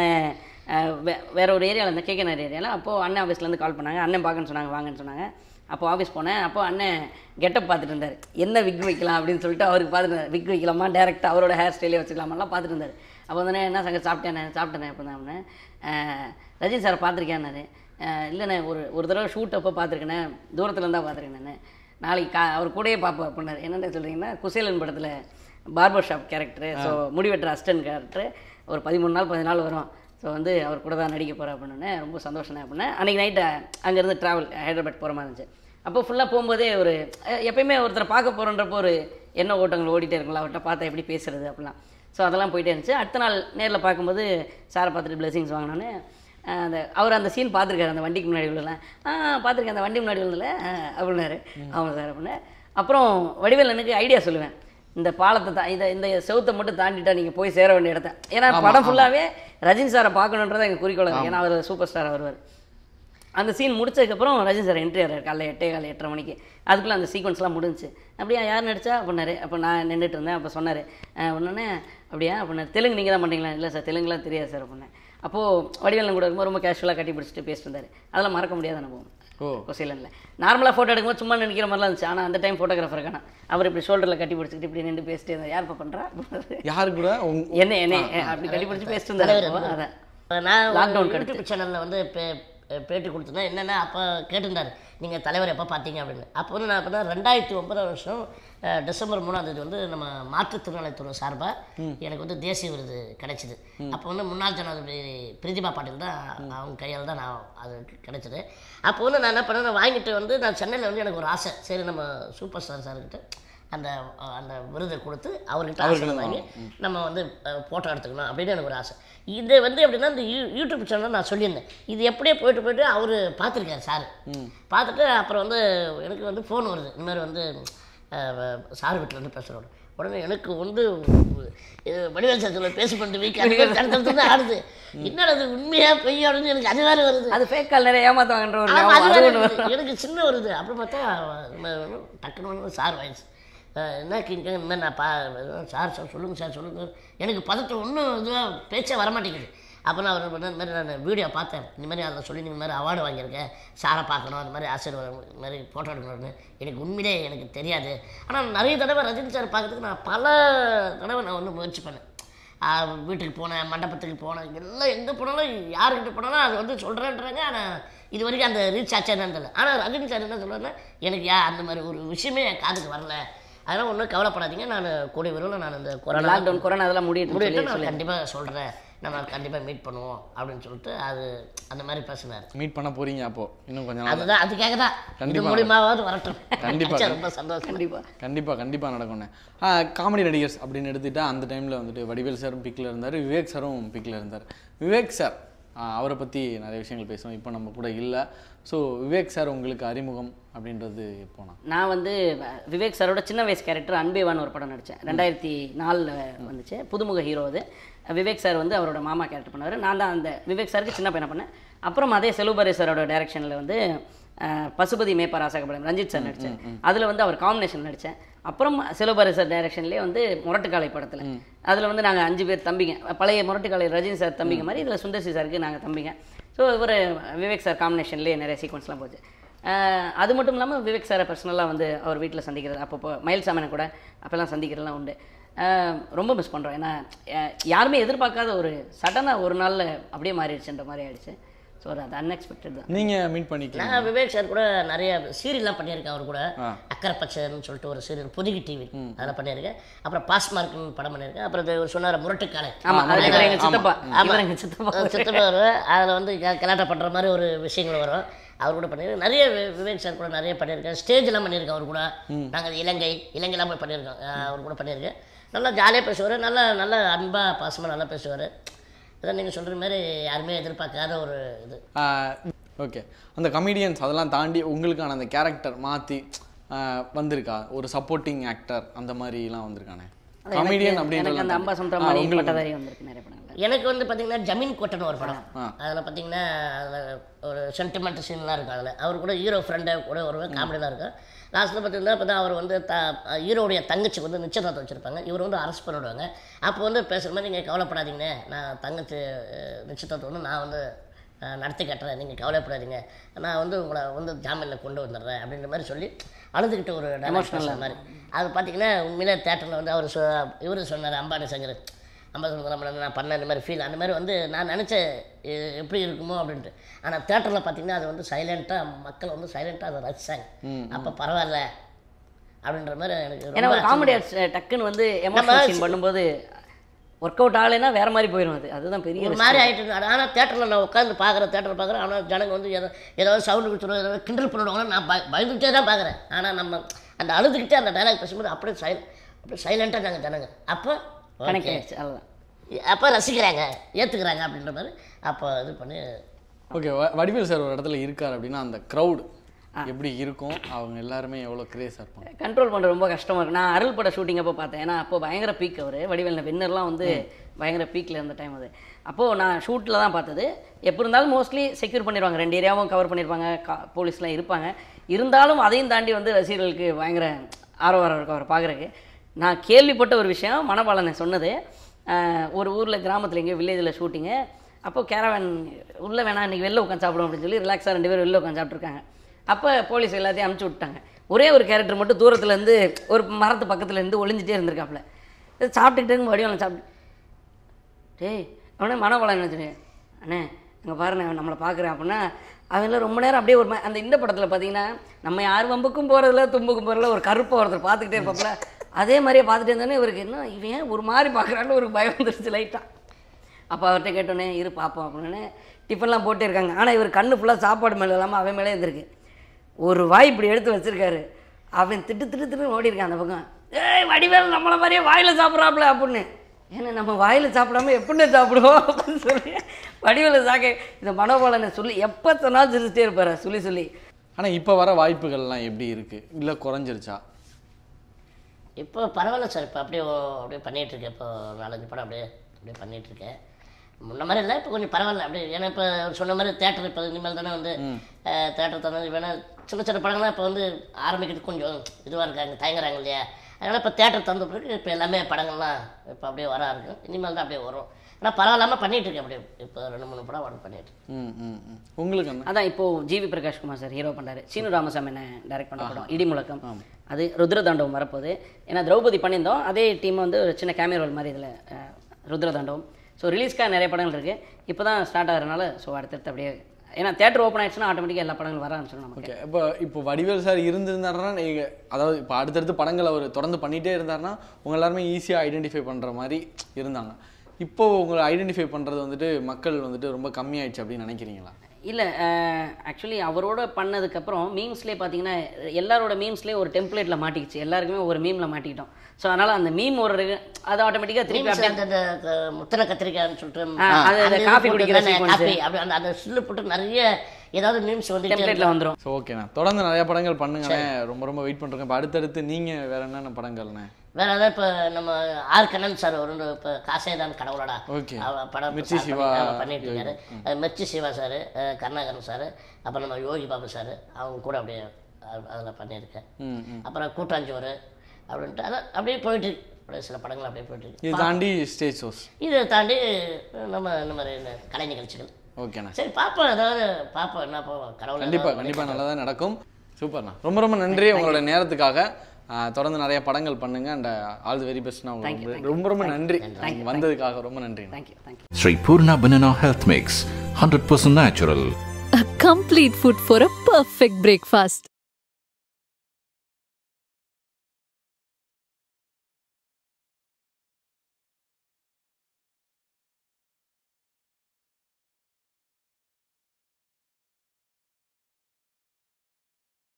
வேற ஒரு ஏரியாவில் இருந்தேன் கேகே நகர் ஏரியாவில் அப்போது அண்ணன் ஆஃபீஸ்லேருந்து கால் பண்ணாங்க அண்ணன் பார்க்கன்னு சொன்னாங்க வாங்கன்னு சொன்னாங்க அப்போ ஆஃபீஸ் போனேன் அப்போ அண்ணன் கெட்டப் பார்த்துட்டு இருந்தார் என்ன விக் வைக்கலாம் அப்படின்னு சொல்லிட்டு அவருக்கு பார்த்துட்டு இருந்தார் விக் வைக்கலாமா டேரெக்டாக அவரோட ஹேர் ஸ்டைலே வச்சுக்கலாமெல்லாம் பார்த்துட்டு இருந்தார் அப்போ வந்து என்ன சங்கர் சாப்பிட்டேன் சாப்பிட்டேன் அப்போ தான் ரஜினி சார் பார்த்துருக்கேன்னாரு இல்லைண்ணே ஒரு ஒரு தடவை ஷூட் அப்போ பார்த்துருக்கேண்ணே தூரத்தில் இருந்தால் பார்த்துருக்கேண்ணே நாளைக்கு கா அவர் கூடயே பார்ப்போம் அப்படின்னாரு என்னென்ன சொல்கிறீங்கன்னா குசேலன் படத்தில் பார்பர் ஷாப் கேரக்டரு ஸோ முடிவெட்டுற அஸ்டன் கேரக்டரு ஒரு பதிமூணு நாள் பதினாலு வரும் ஸோ வந்து அவர் கூட தான் நடிக்க போகிறேன் அப்படின்னு ரொம்ப சந்தோஷம் அப்படின்னு அன்றைக்கி நைட்டு அங்கேருந்து ட்ராவல் ஹைதராபாத் போகிற மாதிரி இருந்துச்சு அப்போ ஃபுல்லாக போகும்போதே ஒரு அஹ், எப்பயுமே ஒருத்தரை பார்க்க போகிறன்றப்போ ஒரு என்ன ஓட்டங்கள் ஓடிட்டே இருக்கும்ல அவர்கிட்ட பார்த்தா எப்படி பேசுறது அப்படிலாம் ஸோ அதெல்லாம் போயிட்டே இருந்துச்சு அடுத்த நாள் நேரில் பார்க்கும்போது சாரை பார்த்துட்டு பிளெஸிங்ஸ் வாங்கினோன்னே அஹ், அந்த அவர் அந்த சீன் பார்த்துருக்காரு அந்த வண்டிக்கு முன்னாடி உள்ளலாம் ஆ பார்த்துருக்கேன் அந்த வண்டி முன்னாடி உள்ளல அப்படின்னாரு ஆமாம் சார் அப்படின்னு அப்புறம் வடிவேலனுக்கு ஐடியா சொல்லுவேன் இந்த பாலத்தை தா இதை இந்த செவுத்தை மட்டும் தாண்டிட்டா நீங்கள் போய் சேர வேண்டிய இடத்த ஏன்னா படம் ஃபுல்லாகவே ரஜினி சாரை பார்க்கணுன்றதை எங்கள் குறிக்கோள் இருக்கு. ஏன்னா அவர் சூப்பர் ஸ்டார் வருவார் அந்த சீன் முடிச்சதுக்கப்புறம் ரஜினி சார் என்ட்ரி ஆகிறார் காலைல எட்டே காலை எட்டரை மணிக்கு அதுக்குள்ளே அந்த சீக்வன்ஸ்லாம் முடிஞ்சுச்சு அப்படியா யார் நடிச்சா அப்படின்னாரு அப்போ நான் நின்றுட்டு இருந்தேன் அப்போ சொன்னார் உடனே அப்படியா அப்படின்னாரு தெலுங்கு நீங்கள் தான் பண்ணுறீங்களா இல்லை சார் தெலுங்குலாம் தெரியாது சார் அப்படின்னேன் அப்போது வடிவேலன் கூட இருக்கும்போது ரொம்ப கேஷுவலாக கட்டி பிடிச்சிட்டு பேசிட்டு இருந்தார் அதெல்லாம் மறக்க முடியாத அனுபவம் ஓ. கொசைலனில் நார்மலாக ஃபோட்டோ எடுக்கும்போது சும்மா நினைக்கிற மாதிரிலாம் இருந்துச்சு ஆனால் அந்த டைம் ஃபோட்டோகிராஃபர் காணா அவர் இப்படி ஷோல்டரில் கட்டி பிடிச்சிக்கிட்டு இப்படி நின்று பேசிட்டு இருந்தார் யார் இப்போ பண்ணுறா யாரு கூட உங்க- என்ன என்ன அப்படி கட்டி பிடிச்சி பேசிட்டு இருந்தார் அதான் நான் Lockdown ஒரு யூடியூப் சேனலில் வந்து பே- பேட்டி கொடுத்துருந்தேன் என்னென்னா அப்போ கேட்டிருந்தார் நீங்கள் தலைவர் எப்போ பார்த்தீங்க அப்படின்னு அப்போ வந்து நான் பார்த்தா ரெண்டாயிரத்தி ஒன்பதாம் வருஷம் அஹ், டிசம்பர் மூணாம் தேதி வந்து நம்ம மாற்றுத்திறனாளித்துறை சார்பாக எனக்கு வந்து தேசிய விருது கிடைச்சிது அப்போ வந்து முன்னாள் ஜனாதிபதி பிரதிபா பாட்டீல் தான் அவங்க கையால் தான் நான் அது கிடைச்சிது அப்போ வந்து நான் என்ன பண்ணேன் நான் வாங்கிட்டு வந்து நான் சென்னையில் வந்து எனக்கு ஒரு ஆசை சரி நம்ம சூப்பர் ஸ்டார் சார்கிட்ட அந்த அஹ், அந்த விருதை கொடுத்து அவர்கிட்ட ஆசை வாங்கி நம்ம வந்து ஃபோட்டோ எடுத்துக்கணும் அப்படின்னு எனக்கு ஒரு ஆசை இது வந்து எப்படின்னா இந்த யூ யூடியூப் சேனலில் நான் சொல்லியிருந்தேன் இது எப்படியே போயிட்டு போயிட்டு அவர் பார்த்துருக்காரு சார் பார்த்துட்டு அப்புறம் வந்து எனக்கு வந்து ஃபோன் வருது இந்த மாதிரி வந்து அஹ், சார் வீட்டில் வந்து பேசுகிறோம் உடனே எனக்கு வந்து இது வடிவேல் சார் சொல்ல பேசி பண்ணிட்டு வீக் அடுத்தடுத்து ஆடுது என்னடா அது உண்மையா பொய்யா அப்படின்னு எனக்கு அது வேறு வருது அது ஃபேக் கால் நிறைய ஏமாத்துவாங்கன்ற ஒரு ஆமா, ஞாபகம் அது அது வேற ஒன்று இருக்குது. எனக்கு சின்ன வருது அப்புறம் பார்த்தா நம்ம டக்குன்னு வந்து சார் வாய்ஸ் என்ன கிங்க இந்த மாதிரி நான் பா சார் சார் சொல்லுங்கள் சார் சொல்லுங்கள் எனக்கு பதட்டம் ஒன்றும் இதுவாக பேச்சே வரமாட்டேங்குது அப்போ நான் அவர் பண்ண இந்த மாதிரி நான் வீடியோ பார்த்தேன் இந்த மாதிரி அதில் சொல்லி இந்த மாதிரி அவார்டு வாங்கியிருக்கேன் சாரை பார்க்கணும் அந்த மாதிரி ஆசீர்வாதம் இந்த மாதிரி ஃபோட்டோ எடுக்கணும்னு எனக்கு உண்மையிலே எனக்கு தெரியாது ஆனால் நிறைய தடவை ரஜினி சார் பார்க்கறதுக்கு நான் பல தடவை நான் வந்து முயற்சி பண்ணேன் ஆஹ் வீட்டுக்கு போனேன் மண்டபத்துக்கு போனேன் எல்லாம் எங்கே போனாலும் யாருக்கிட்ட போனாலும் அது வந்து சொல்கிறேன்றாங்க ஆனால் இது வரைக்கும் அந்த ரீச் ஆச்சான்னு தெரியல ஆனால் ரஜினி சார் என்ன சொல்றாருன்னா எனக்கு யா அந்த மாதிரி ஒரு விஷயமே என் காதுக்கு வரல அதனால் ஒன்றும் கவலைப்படாதீங்க நான் கூடிய விரைவில் நான் இந்த கொரோனா லாக்டவுன் கொரோனா அதெல்லாம் முடியட்டும் முடிவிட்டு சொல்லி நான் கண்டிப்பாக சொல்கிறேன் நம்ம கண்டிப்பாக மீட் பண்ணுவோம் அப்படின்னு சொல்லிட்டு அது அந்த மாதிரி பேசினார் மீட் பண்ண போறீங்க அப்போ இன்னும் கொஞ்ச நாள் அதுதான் அதுக்காக தான் இது கண்டிப்பா. மூலியமாவது வரட்டும் கண்டிப்பா. நினைச்சா ரொம்ப சந்தோஷம் கண்டிப்பா கண்டிப்பாக கண்டிப்பாக நடக்கும்ண்ணே காமெடி நடிகர்ஸ் அப்படின்னு எடுத்துட்டா அந்த டைமில் வந்துட்டு வடிவேல் சாரும் பிக்கில் இருந்தார் விவேக் சாரும் பிக்கில் இருந்தார் விவேக் சார் அவரை பற்றி நிறைய விஷயங்கள் பேசுவோம் இப்போ நம்ம கூட இல்லை ஸோ விவேக் சார் உங்களுக்கு அறிமுகம் அப்படின்றது எப்போனா நான் வந்து வ- விவேக் சாரோட சின்ன வயசு கேரக்டர் அன்பேவான்னு ஒரு படம் நடித்தேன் ரெண்டாயிரத்தி நாலில் வந்துச்சு புதுமுக ஹீரோ அது விவேக் சார் வந்து அவரோட மாமா கேரக்டர் பண்ணார் நான் தான் அந்த விவேக் சாருக்கு சின்ன பையனை பண்ணேன் அப்புறம் அதே செலுபரி சாரோட டைரக்ஷனில் வந்து அஹ், பசுபதி மேப்பா ராசகபடம் ரஞ்சித் சார் நடித்தேன் அதில் வந்து அவர் காம்பினேஷன் நடித்தேன் அப்புறம் செலுபரி சார் டைரக்ஷன்லேயே வந்து முரட்டுக்காலை படத்தில் அதில் வந்து நாங்கள் அஞ்சு பேர் தம்பிங்க பழைய முரட்டுக்காலை ரஜினி சார் தம்பிங்க மாதிரி இதில் சுந்தர்சி சாருக்கு நாங்கள் தம்பிங்க ஸோ இவர் விவேக் சார் காம்பினேஷன்லேயே நிறைய சீக்வன்ஸ்லாம் போச்சு ஆஹ் அது மட்டும் இல்லாமல் விவேக் சாரை பர்சனலாக வந்து அவர் வீட்டில் சந்திக்கிறது அப்பப்போ மயில் சாமனை கூட அப்போல்லாம் சந்திக்கிறதுலாம் உண்டு ஆஹ் ரொம்ப மிஸ் பண்ணுறோம் ஏன்னா அஹ் யாருமே எதிர்பார்க்காத ஒரு சடனாக ஒரு நாளில் அப்படியே மாறிடுச்சுன்ற மாதிரி ஆயிடுச்சு ஸோ அது அன்எக்ஸ்பெக்டட் தான் நீங்கள் மீட் பண்ணிக்கலாம் நான் விவேக் சார் கூட நிறைய சீரியல்லாம் பண்ணியிருக்கேன் அவர் கூட ஆ. அக்கறை பச்சைன்னு சொல்லிட்டு ஒரு சீரியல் புதுகி டிவி அதில் பண்ணியிருக்கேன் அப்புறம் பாஸ்மார்க்னு படம் பண்ணியிருக்கேன் அப்புறம் இது சொன்னார் முரட்டுக்காலை ஆமாம் அதுல இவர் எங்கள் சித்தப்பா ஆமா. இவர் எங்கள் சித்தப்பா சித்தப்பா வரும் அதில் வந்து க- கலாட்டா பண்ணுற மாதிரி ஒரு விஷயங்கள் வரும் அவர் கூட பண்ணியிருக்கேன் நிறைய வி- விவேக் சார் கூட நிறைய பண்ணியிருக்கேன் ஸ்டேஜ்லாம் பண்ணியிருக்கேன் அவர் கூட நாங்கள் இலங்கை இலங்கைலாம் போய் பண்ணியிருக்கோம் அஹ் அவர் கூட பண்ணியிருக்கேன் நல்லா ஜாலியாக பேசுவார் நல்லா நல்லா அன்பாக பாசமாக நல்லா பேசுவார் அதான் நீங்கள் சொல்கிற மாதிரி யாருமே எதிர்பார்க்காத ஒரு இது ஓகே அந்த கமெடியன்ஸ் அதெல்லாம் தாண்டி உங்களுக்கான அந்த கேரக்டர் மாற்றி வந்திருக்கா ஒரு சப்போர்ட்டிங் ஆக்டர் அந்த மாதிரிலாம் வந்திருக்கானே கமெடியன் எனக்கு அந்த அம்பா அப்படின்னு சமுத்திரம் மணி பட்டதாரி வந்திருக்கு நிறைய படங்கள் எனக்கு வந்து பார்த்தீங்கன்னா ஜமீன் கோட்டைன்னு ஒரு படம் ஆ. அதில் பார்த்தீங்கன்னா அதில் ஒரு சென்டிமெண்ட் சீன்லாம் இருக்கும் அதில் அவர் கூட ஹீரோ ஃப்ரெண்டை கூட ஒரு காமெடிலாம் இருக்கும் லாஸ்ட்டில் பார்த்தீங்கன்னா இப்போ தான் அவர் வந்து த ஹீரோடைய தங்கச்சிக்கு வந்து நிச்சயதார்த்தம் வச்சுருப்பாங்க இவர் வந்து அரெஸ்ட் பண்ணிவிடுவாங்க அப்போ வந்து பேசுகிற மாதிரி நீங்கள் கவலைப்படாதீங்க நான் தங்கச்சி அஹ், நிச்சயதார்த்தம் வந்து நான் வந்து அஹ், நடத்தி கட்டுறேன் நீங்கள் கவலைப்படாதீங்க நான் வந்து உங்களை வந்து ஜாமீனில் கொண்டு வந்துடுறேன் அப்படின்ற மாதிரி சொல்லி அழுதுகிட்ட ஒரு எமோஷனல் மாதிரி அது பார்த்தீங்கன்னா உண்மையிலே தேட்டரில் வந்து அவர் சொ இவர் சொன்னார் அம்பானி சங்கர் அம்பாசன் நம்ம நான் பண்ண இந்த மாதிரி ஃபீல் அந்த மாதிரி வந்து நான் நினச்சேன் எப்படி இருக்குமோ அப்படின்ட்டு ஆனால் தேட்டரில் பார்த்தீங்கன்னா அது வந்து சைலண்ட்டாக மக்கள் வந்து சைலண்ட்டாக அதை ரசிச்சாங்க அப்போ பரவாயில்ல அப்படின்ற மாதிரி எனக்கு ஏன்னா ரொம்ப ஒரு காமெடி டக்குன்னு வந்து எமோஷனல் நம்ம சீன் பண்ணும்போது ஒர்க் அவுட் ஆகலைன்னா வேற மாதிரி போயிடும் அது அதுதான் பெரிய ஒரு risk. மாதிரி ஆகிட்டு இருக்கு ஆனால் தேட்டரில் நான் உட்காந்து பார்க்குறேன் தேட்டரில் பார்க்குறேன் ஆனால் ஜனங்க வந்து ஏதோ ஏதாவது சவுண்டு கொடுத்துருவோம் ஏதாவது கிண்டல் பண்ணிடுவாங்க நான் பய பயந்துகிட்டே தான் பார்க்குறேன் ஆனால் நம்ம அந்த அழுதுகிட்டே அந்த டைலாக் பேசும்போது அப்படியே சைல் அப்படியே சைலண்ட்டாக நாங்கள் ஜனங்க அப்போ கனெக்ட் ஆயிடுச்சு அதுதான் அப்போ ரசிக்கிறாங்க ஏற்றுக்கிறாங்க அப்படின்ற மாதிரி அப்போ இது பண்ணி ஓகே வடிவேல் சார் ஒரு இடத்துல இருக்கார் அப்படின்னா அந்த க்ரௌட் எப்படி இருக்கும் அவங்க எல்லாருமே எவ்வளோ கிரேஸாக இருப்பாங்க கண்ட்ரோல் பண்ணுறது ரொம்ப கஷ்டமாக இருக்கும் நான் அருள் பட ஷூட்டிங் அப்போ பார்த்தேன் ஏன்னா அப்போ பயங்கர பீக் அவர் வடிவேல் வின்னர்லாம் வந்து பயங்கர பீக்கில் இருந்த டைம் அது அப்போது நான் ஷூட்டில் தான் பார்த்தது எப்போ இருந்தாலும் மோஸ்ட்லி செக்யூர் பண்ணிடுவாங்க ரெண்டு ஏரியாவும் கவர் பண்ணியிருப்பாங்க கா போலீஸ்லாம் இருப்பாங்க இருந்தாலும் அதையும் தாண்டி வந்து ரசிகர்களுக்கு பயங்கர ஆர்வம் இருக்கும் அவர் பார்க்குறக்கு நான் கேள்விப்பட்ட ஒரு விஷயம் மணபாலனை சொன்னது ஆஹ், ஒரு ஊரில் கிராமத்தில் எங்கேயோ வில்லேஜில் ஷூட்டிங்கு அப்போது கேரவன் உள்ளே வேணாம் இன்றைக்கி வெளில உட்காந்து சாப்பிடுவோம் அப்படின்னு சொல்லி ரிலாக்ஸாக ரெண்டு பேரும் வெளில உட்காந்து சாப்பிட்ருக்காங்க அப்போ போலீஸ் எல்லாத்தையும் அமுச்சு விட்டாங்க ஒரே ஒரு கேரக்டர் மட்டும் தூரத்துல இருந்து ஒரு மரத்து பக்கத்துல இருந்து ஒளிஞ்சிட்டே இருந்திருக்காப்புல இது சாப்பிட்டுக்கிட்டு வடிவம் சாப்பிட்டு டேய் அவனே மனவளம் நினச்சினே அண்ணே இங்கே பாருண்ணே அவன் நம்மளை பார்க்குறேன் அப்படின்னா அவன்லாம் ரொம்ப நேரம் அப்படியே ஒரு மா- அந்த இந்த படத்தில் பார்த்தீங்கன்னா நம்ம யார் வம்புக்கும் போகிறதில்ல தும்புக்கும் போகிறதில்ல ஒரு கருப்பை ஒருத்தர் பார்த்துக்கிட்டே இருப்பாப்புல அதே மாதிரியே பார்த்துட்டே இருந்தானே இவருக்கு என்ன இவன் ஏன் ஒரு மாதிரி பார்க்குறான்னு ஒரு பயம் வந்துருச்சு லைட்டாக அப்போ அவர்கிட்ட கேட்டோன்னே இரு பார்ப்போம் அப்படின்னு டிஃபன்லாம் போட்டே இருக்காங்க ஆனால் இவர் கண்ணு ஃபுல்லாக சாப்பாடு மேலே இல்லாமல் அவன் மேலே இருந்திருக்கு ஒரு வாய் இப்படி எடுத்து வச்சிருக்காரு அவன் திட்டு திட்டு திட்டு ஓடி இருக்கான் அந்த பக்கம் ஏய் வடிவேல் நம்மளை மாதிரியே வாயில் சாப்பிட்றாப்புல அப்படின்னு ஏன்னா நம்ம வாயில் சாப்பிடாம எப்படி சாப்பிடுவோம் அப்படின்னு சொல்லி வடிவேல சாக்க இந்த மனோபாலனை சொல்லி எப்போ சொன்னாலும் சிரிச்சிட்டே இருப்பார் சொல்லி சொல்லி ஆனால் இப்போ வர வாய்ப்புகள்லாம் எப்படி இருக்குது இல்லை குறைஞ்சிருச்சா இப்போ பரவாயில்ல சார் இப்போ அப்படியே ஓ- அப்படியே பண்ணிட்டு இருக்கேன் இப்போ நாலஞ்சு படம் அப்படியே அப்படியே பண்ணிட்டு இருக்கேன் முன்ன மாதிரி இல்லை இப்போ கொஞ்சம் பரவாயில்ல அப்படியே ஏன்னா இப்போ சொன்ன மாதிரி தேட்டர் இப்போ இனிமேல் தானே வந்து தேட்டர் தானே வேணா சின்ன சின்ன படங்கள்லாம் இப்போ வந்து ஆரம்பிக்கிறதுக்கு கொஞ்சம் இதுவாக இருக்காங்க தயங்குறாங்க இல்லையா அதனால் இப்போ தேட்டர் தந்த பிறகு இப்போ எல்லாமே படங்கள்லாம் இப்போ அப்படியே வர இருக்கும் இனிமேல் தான் அப்படியே வரும் ஆனால் பரவாயில்லாமல் பண்ணிட்டு இருக்கேன் அப்படியே இப்போ ரெண்டு மூணு படம் ஒன்று பண்ணிட்டு இருக்கேன். ம் ம் ம் உங்களுக்கு என்ன அதான் இப்போ G V Prakash Kumar sir hero பண்ணாரு சீனு ராமசாமி என்ன டைரக்ட் பண்ண படம் இடி முழக்கம் அது ருத்ரதாண்டவம் வரப்போகுது ஏன்னா திரௌபதி பண்ணியிருந்தோம் அதே டீம் வந்து ஒரு சின்ன கேமியோ ரோல் மாதிரி இதில் ருத்ரதாண்டவம் ஸோ ரிலீஸ்க்காக நிறைய படங்கள் இருக்குது இப்போ தான் ஸ்டார்ட் ஆகிறனால ஸோ அடுத்தடுத்து அப்படியே ஏன்னா தேட்டர் ஓப்பன் ஆயிடுச்சுன்னா ஆட்டோமேட்டிக்காக எல்லா படங்களும் வர ஆரம்பிச்சிடும் நமக்கு ஓகே இப்போ இப்போ வடிவேல் சார் இருந்திருந்தாருன்னா நீங்கள் அதாவது இப்போ அடுத்தடுத்து படங்கள் அவர் தொடர்ந்து பண்ணிகிட்டே இருந்தாருன்னா உங்க எல்லாருமே ஈஸியாக ஐடென்டிஃபை பண்ணுற மாதிரி இருந்தாங்க இப்போ உங்களை ஐடென்டிஃபை பண்ணுறது வந்துட்டு மக்கள் வந்துட்டு ரொம்ப கம்மியாயிடுச்சு அப்படின்னு நினைக்கிறீங்களா இல்லை ஆக்சுவலி அவரோட பண்ணதுக்கப்புறம் மீம்ஸ்லேயே பார்த்தீங்கன்னா எல்லாரோட மீம்ஸ்லேயே ஒரு டெம்ப்ளேட்டில் மாட்டிக்கிச்சு எல்லாருக்குமே ஒரு மீமில் மாட்டிக்கிட்டோம் ஸோ அதனால் அந்த மீம் ஒரு அது ஆட்டோமேட்டிக்காக திருப்பி Memes அப்படியே அந்த அந்த க- முத்திரை கத்திரிக்காய்னு சொல்லிட்டு ஆ, அது அந்த இது காஃபி போட்டு குடிக்கிற தானே, sequence. காஃபி, அப்படி அந்த அந்த சில்லு போட்டு நிறைய ஏதாவது மீம்ஸ் வந்து டெம்ப்ளேட்டில் வந்துடும் ஸோ ஓகேண்ணா தொடர்ந்து நிறைய படங்கள் பண்ணுங்கண்ணே ரொம்ப ரொம்ப வெயிட் பண்ணுறேன் இப்போ அடுத்தடுத்து நீங்கள் வேற என்னென்ன படங்கள்ண்ணே வேற ஏதாவது இப்போ நம்ம ஆர் கண்ணன் சார் ஒரு இப்போ காசேதான் கடவுளடா Okay. அவ படம் இப்ப மிர்ச்சி start சிவா, பண்ணி- ஆமா, பண்ணிட்டு இருக்காரு அது மிர்ச்சி சிவா சார் கருணாகரன் சார் அப்புறம் நம்ம யோகி பாபு சார் அவங்க கூட அப்படியே அதில் பண்ணியிருக்கேன் ம் ம் அப்புறம் கூட்டாஞ்சோறு அப்படின்ட்டு அதான் அப்படியே போயிட்டு இருக்கு அப்படியே சில படங்கள் அப்படியே போயிட்டு இருக்கு இது தாண்டி ஸ்டேஜ் ஷோஸ் இதை தாண்டி நம்ம இந்த மாதிரி இந்த கலை நிகழ்ச்சிகள் ஓகேண்ணா சரி பார்ப்போம் ஏதாவது பார்ப்போம் என்ன போவோம் கடவுள் கண்டிப்பா ஏதாவது கண்டிப்பா நல்லதா நடக்கும் சூப்பர்ண்ணா ரொம்ப ரொம்ப நன்றி உங்களோட நேரத்துக்காக ஆஹ், தொடர்ந்து நிறைய படங்கள் பண்ணுங்க அண்ட் ஆல் தி வெரி பெஸ்ட்னா உங்களுக்கு ரொம்ப ரொம்ப நன்றி நீங்க வந்ததுக்காக ரொம்ப நன்றி thank you thank you Sri Purna Banana Health Mix, 100% natural. A complete food for a perfect breakfast.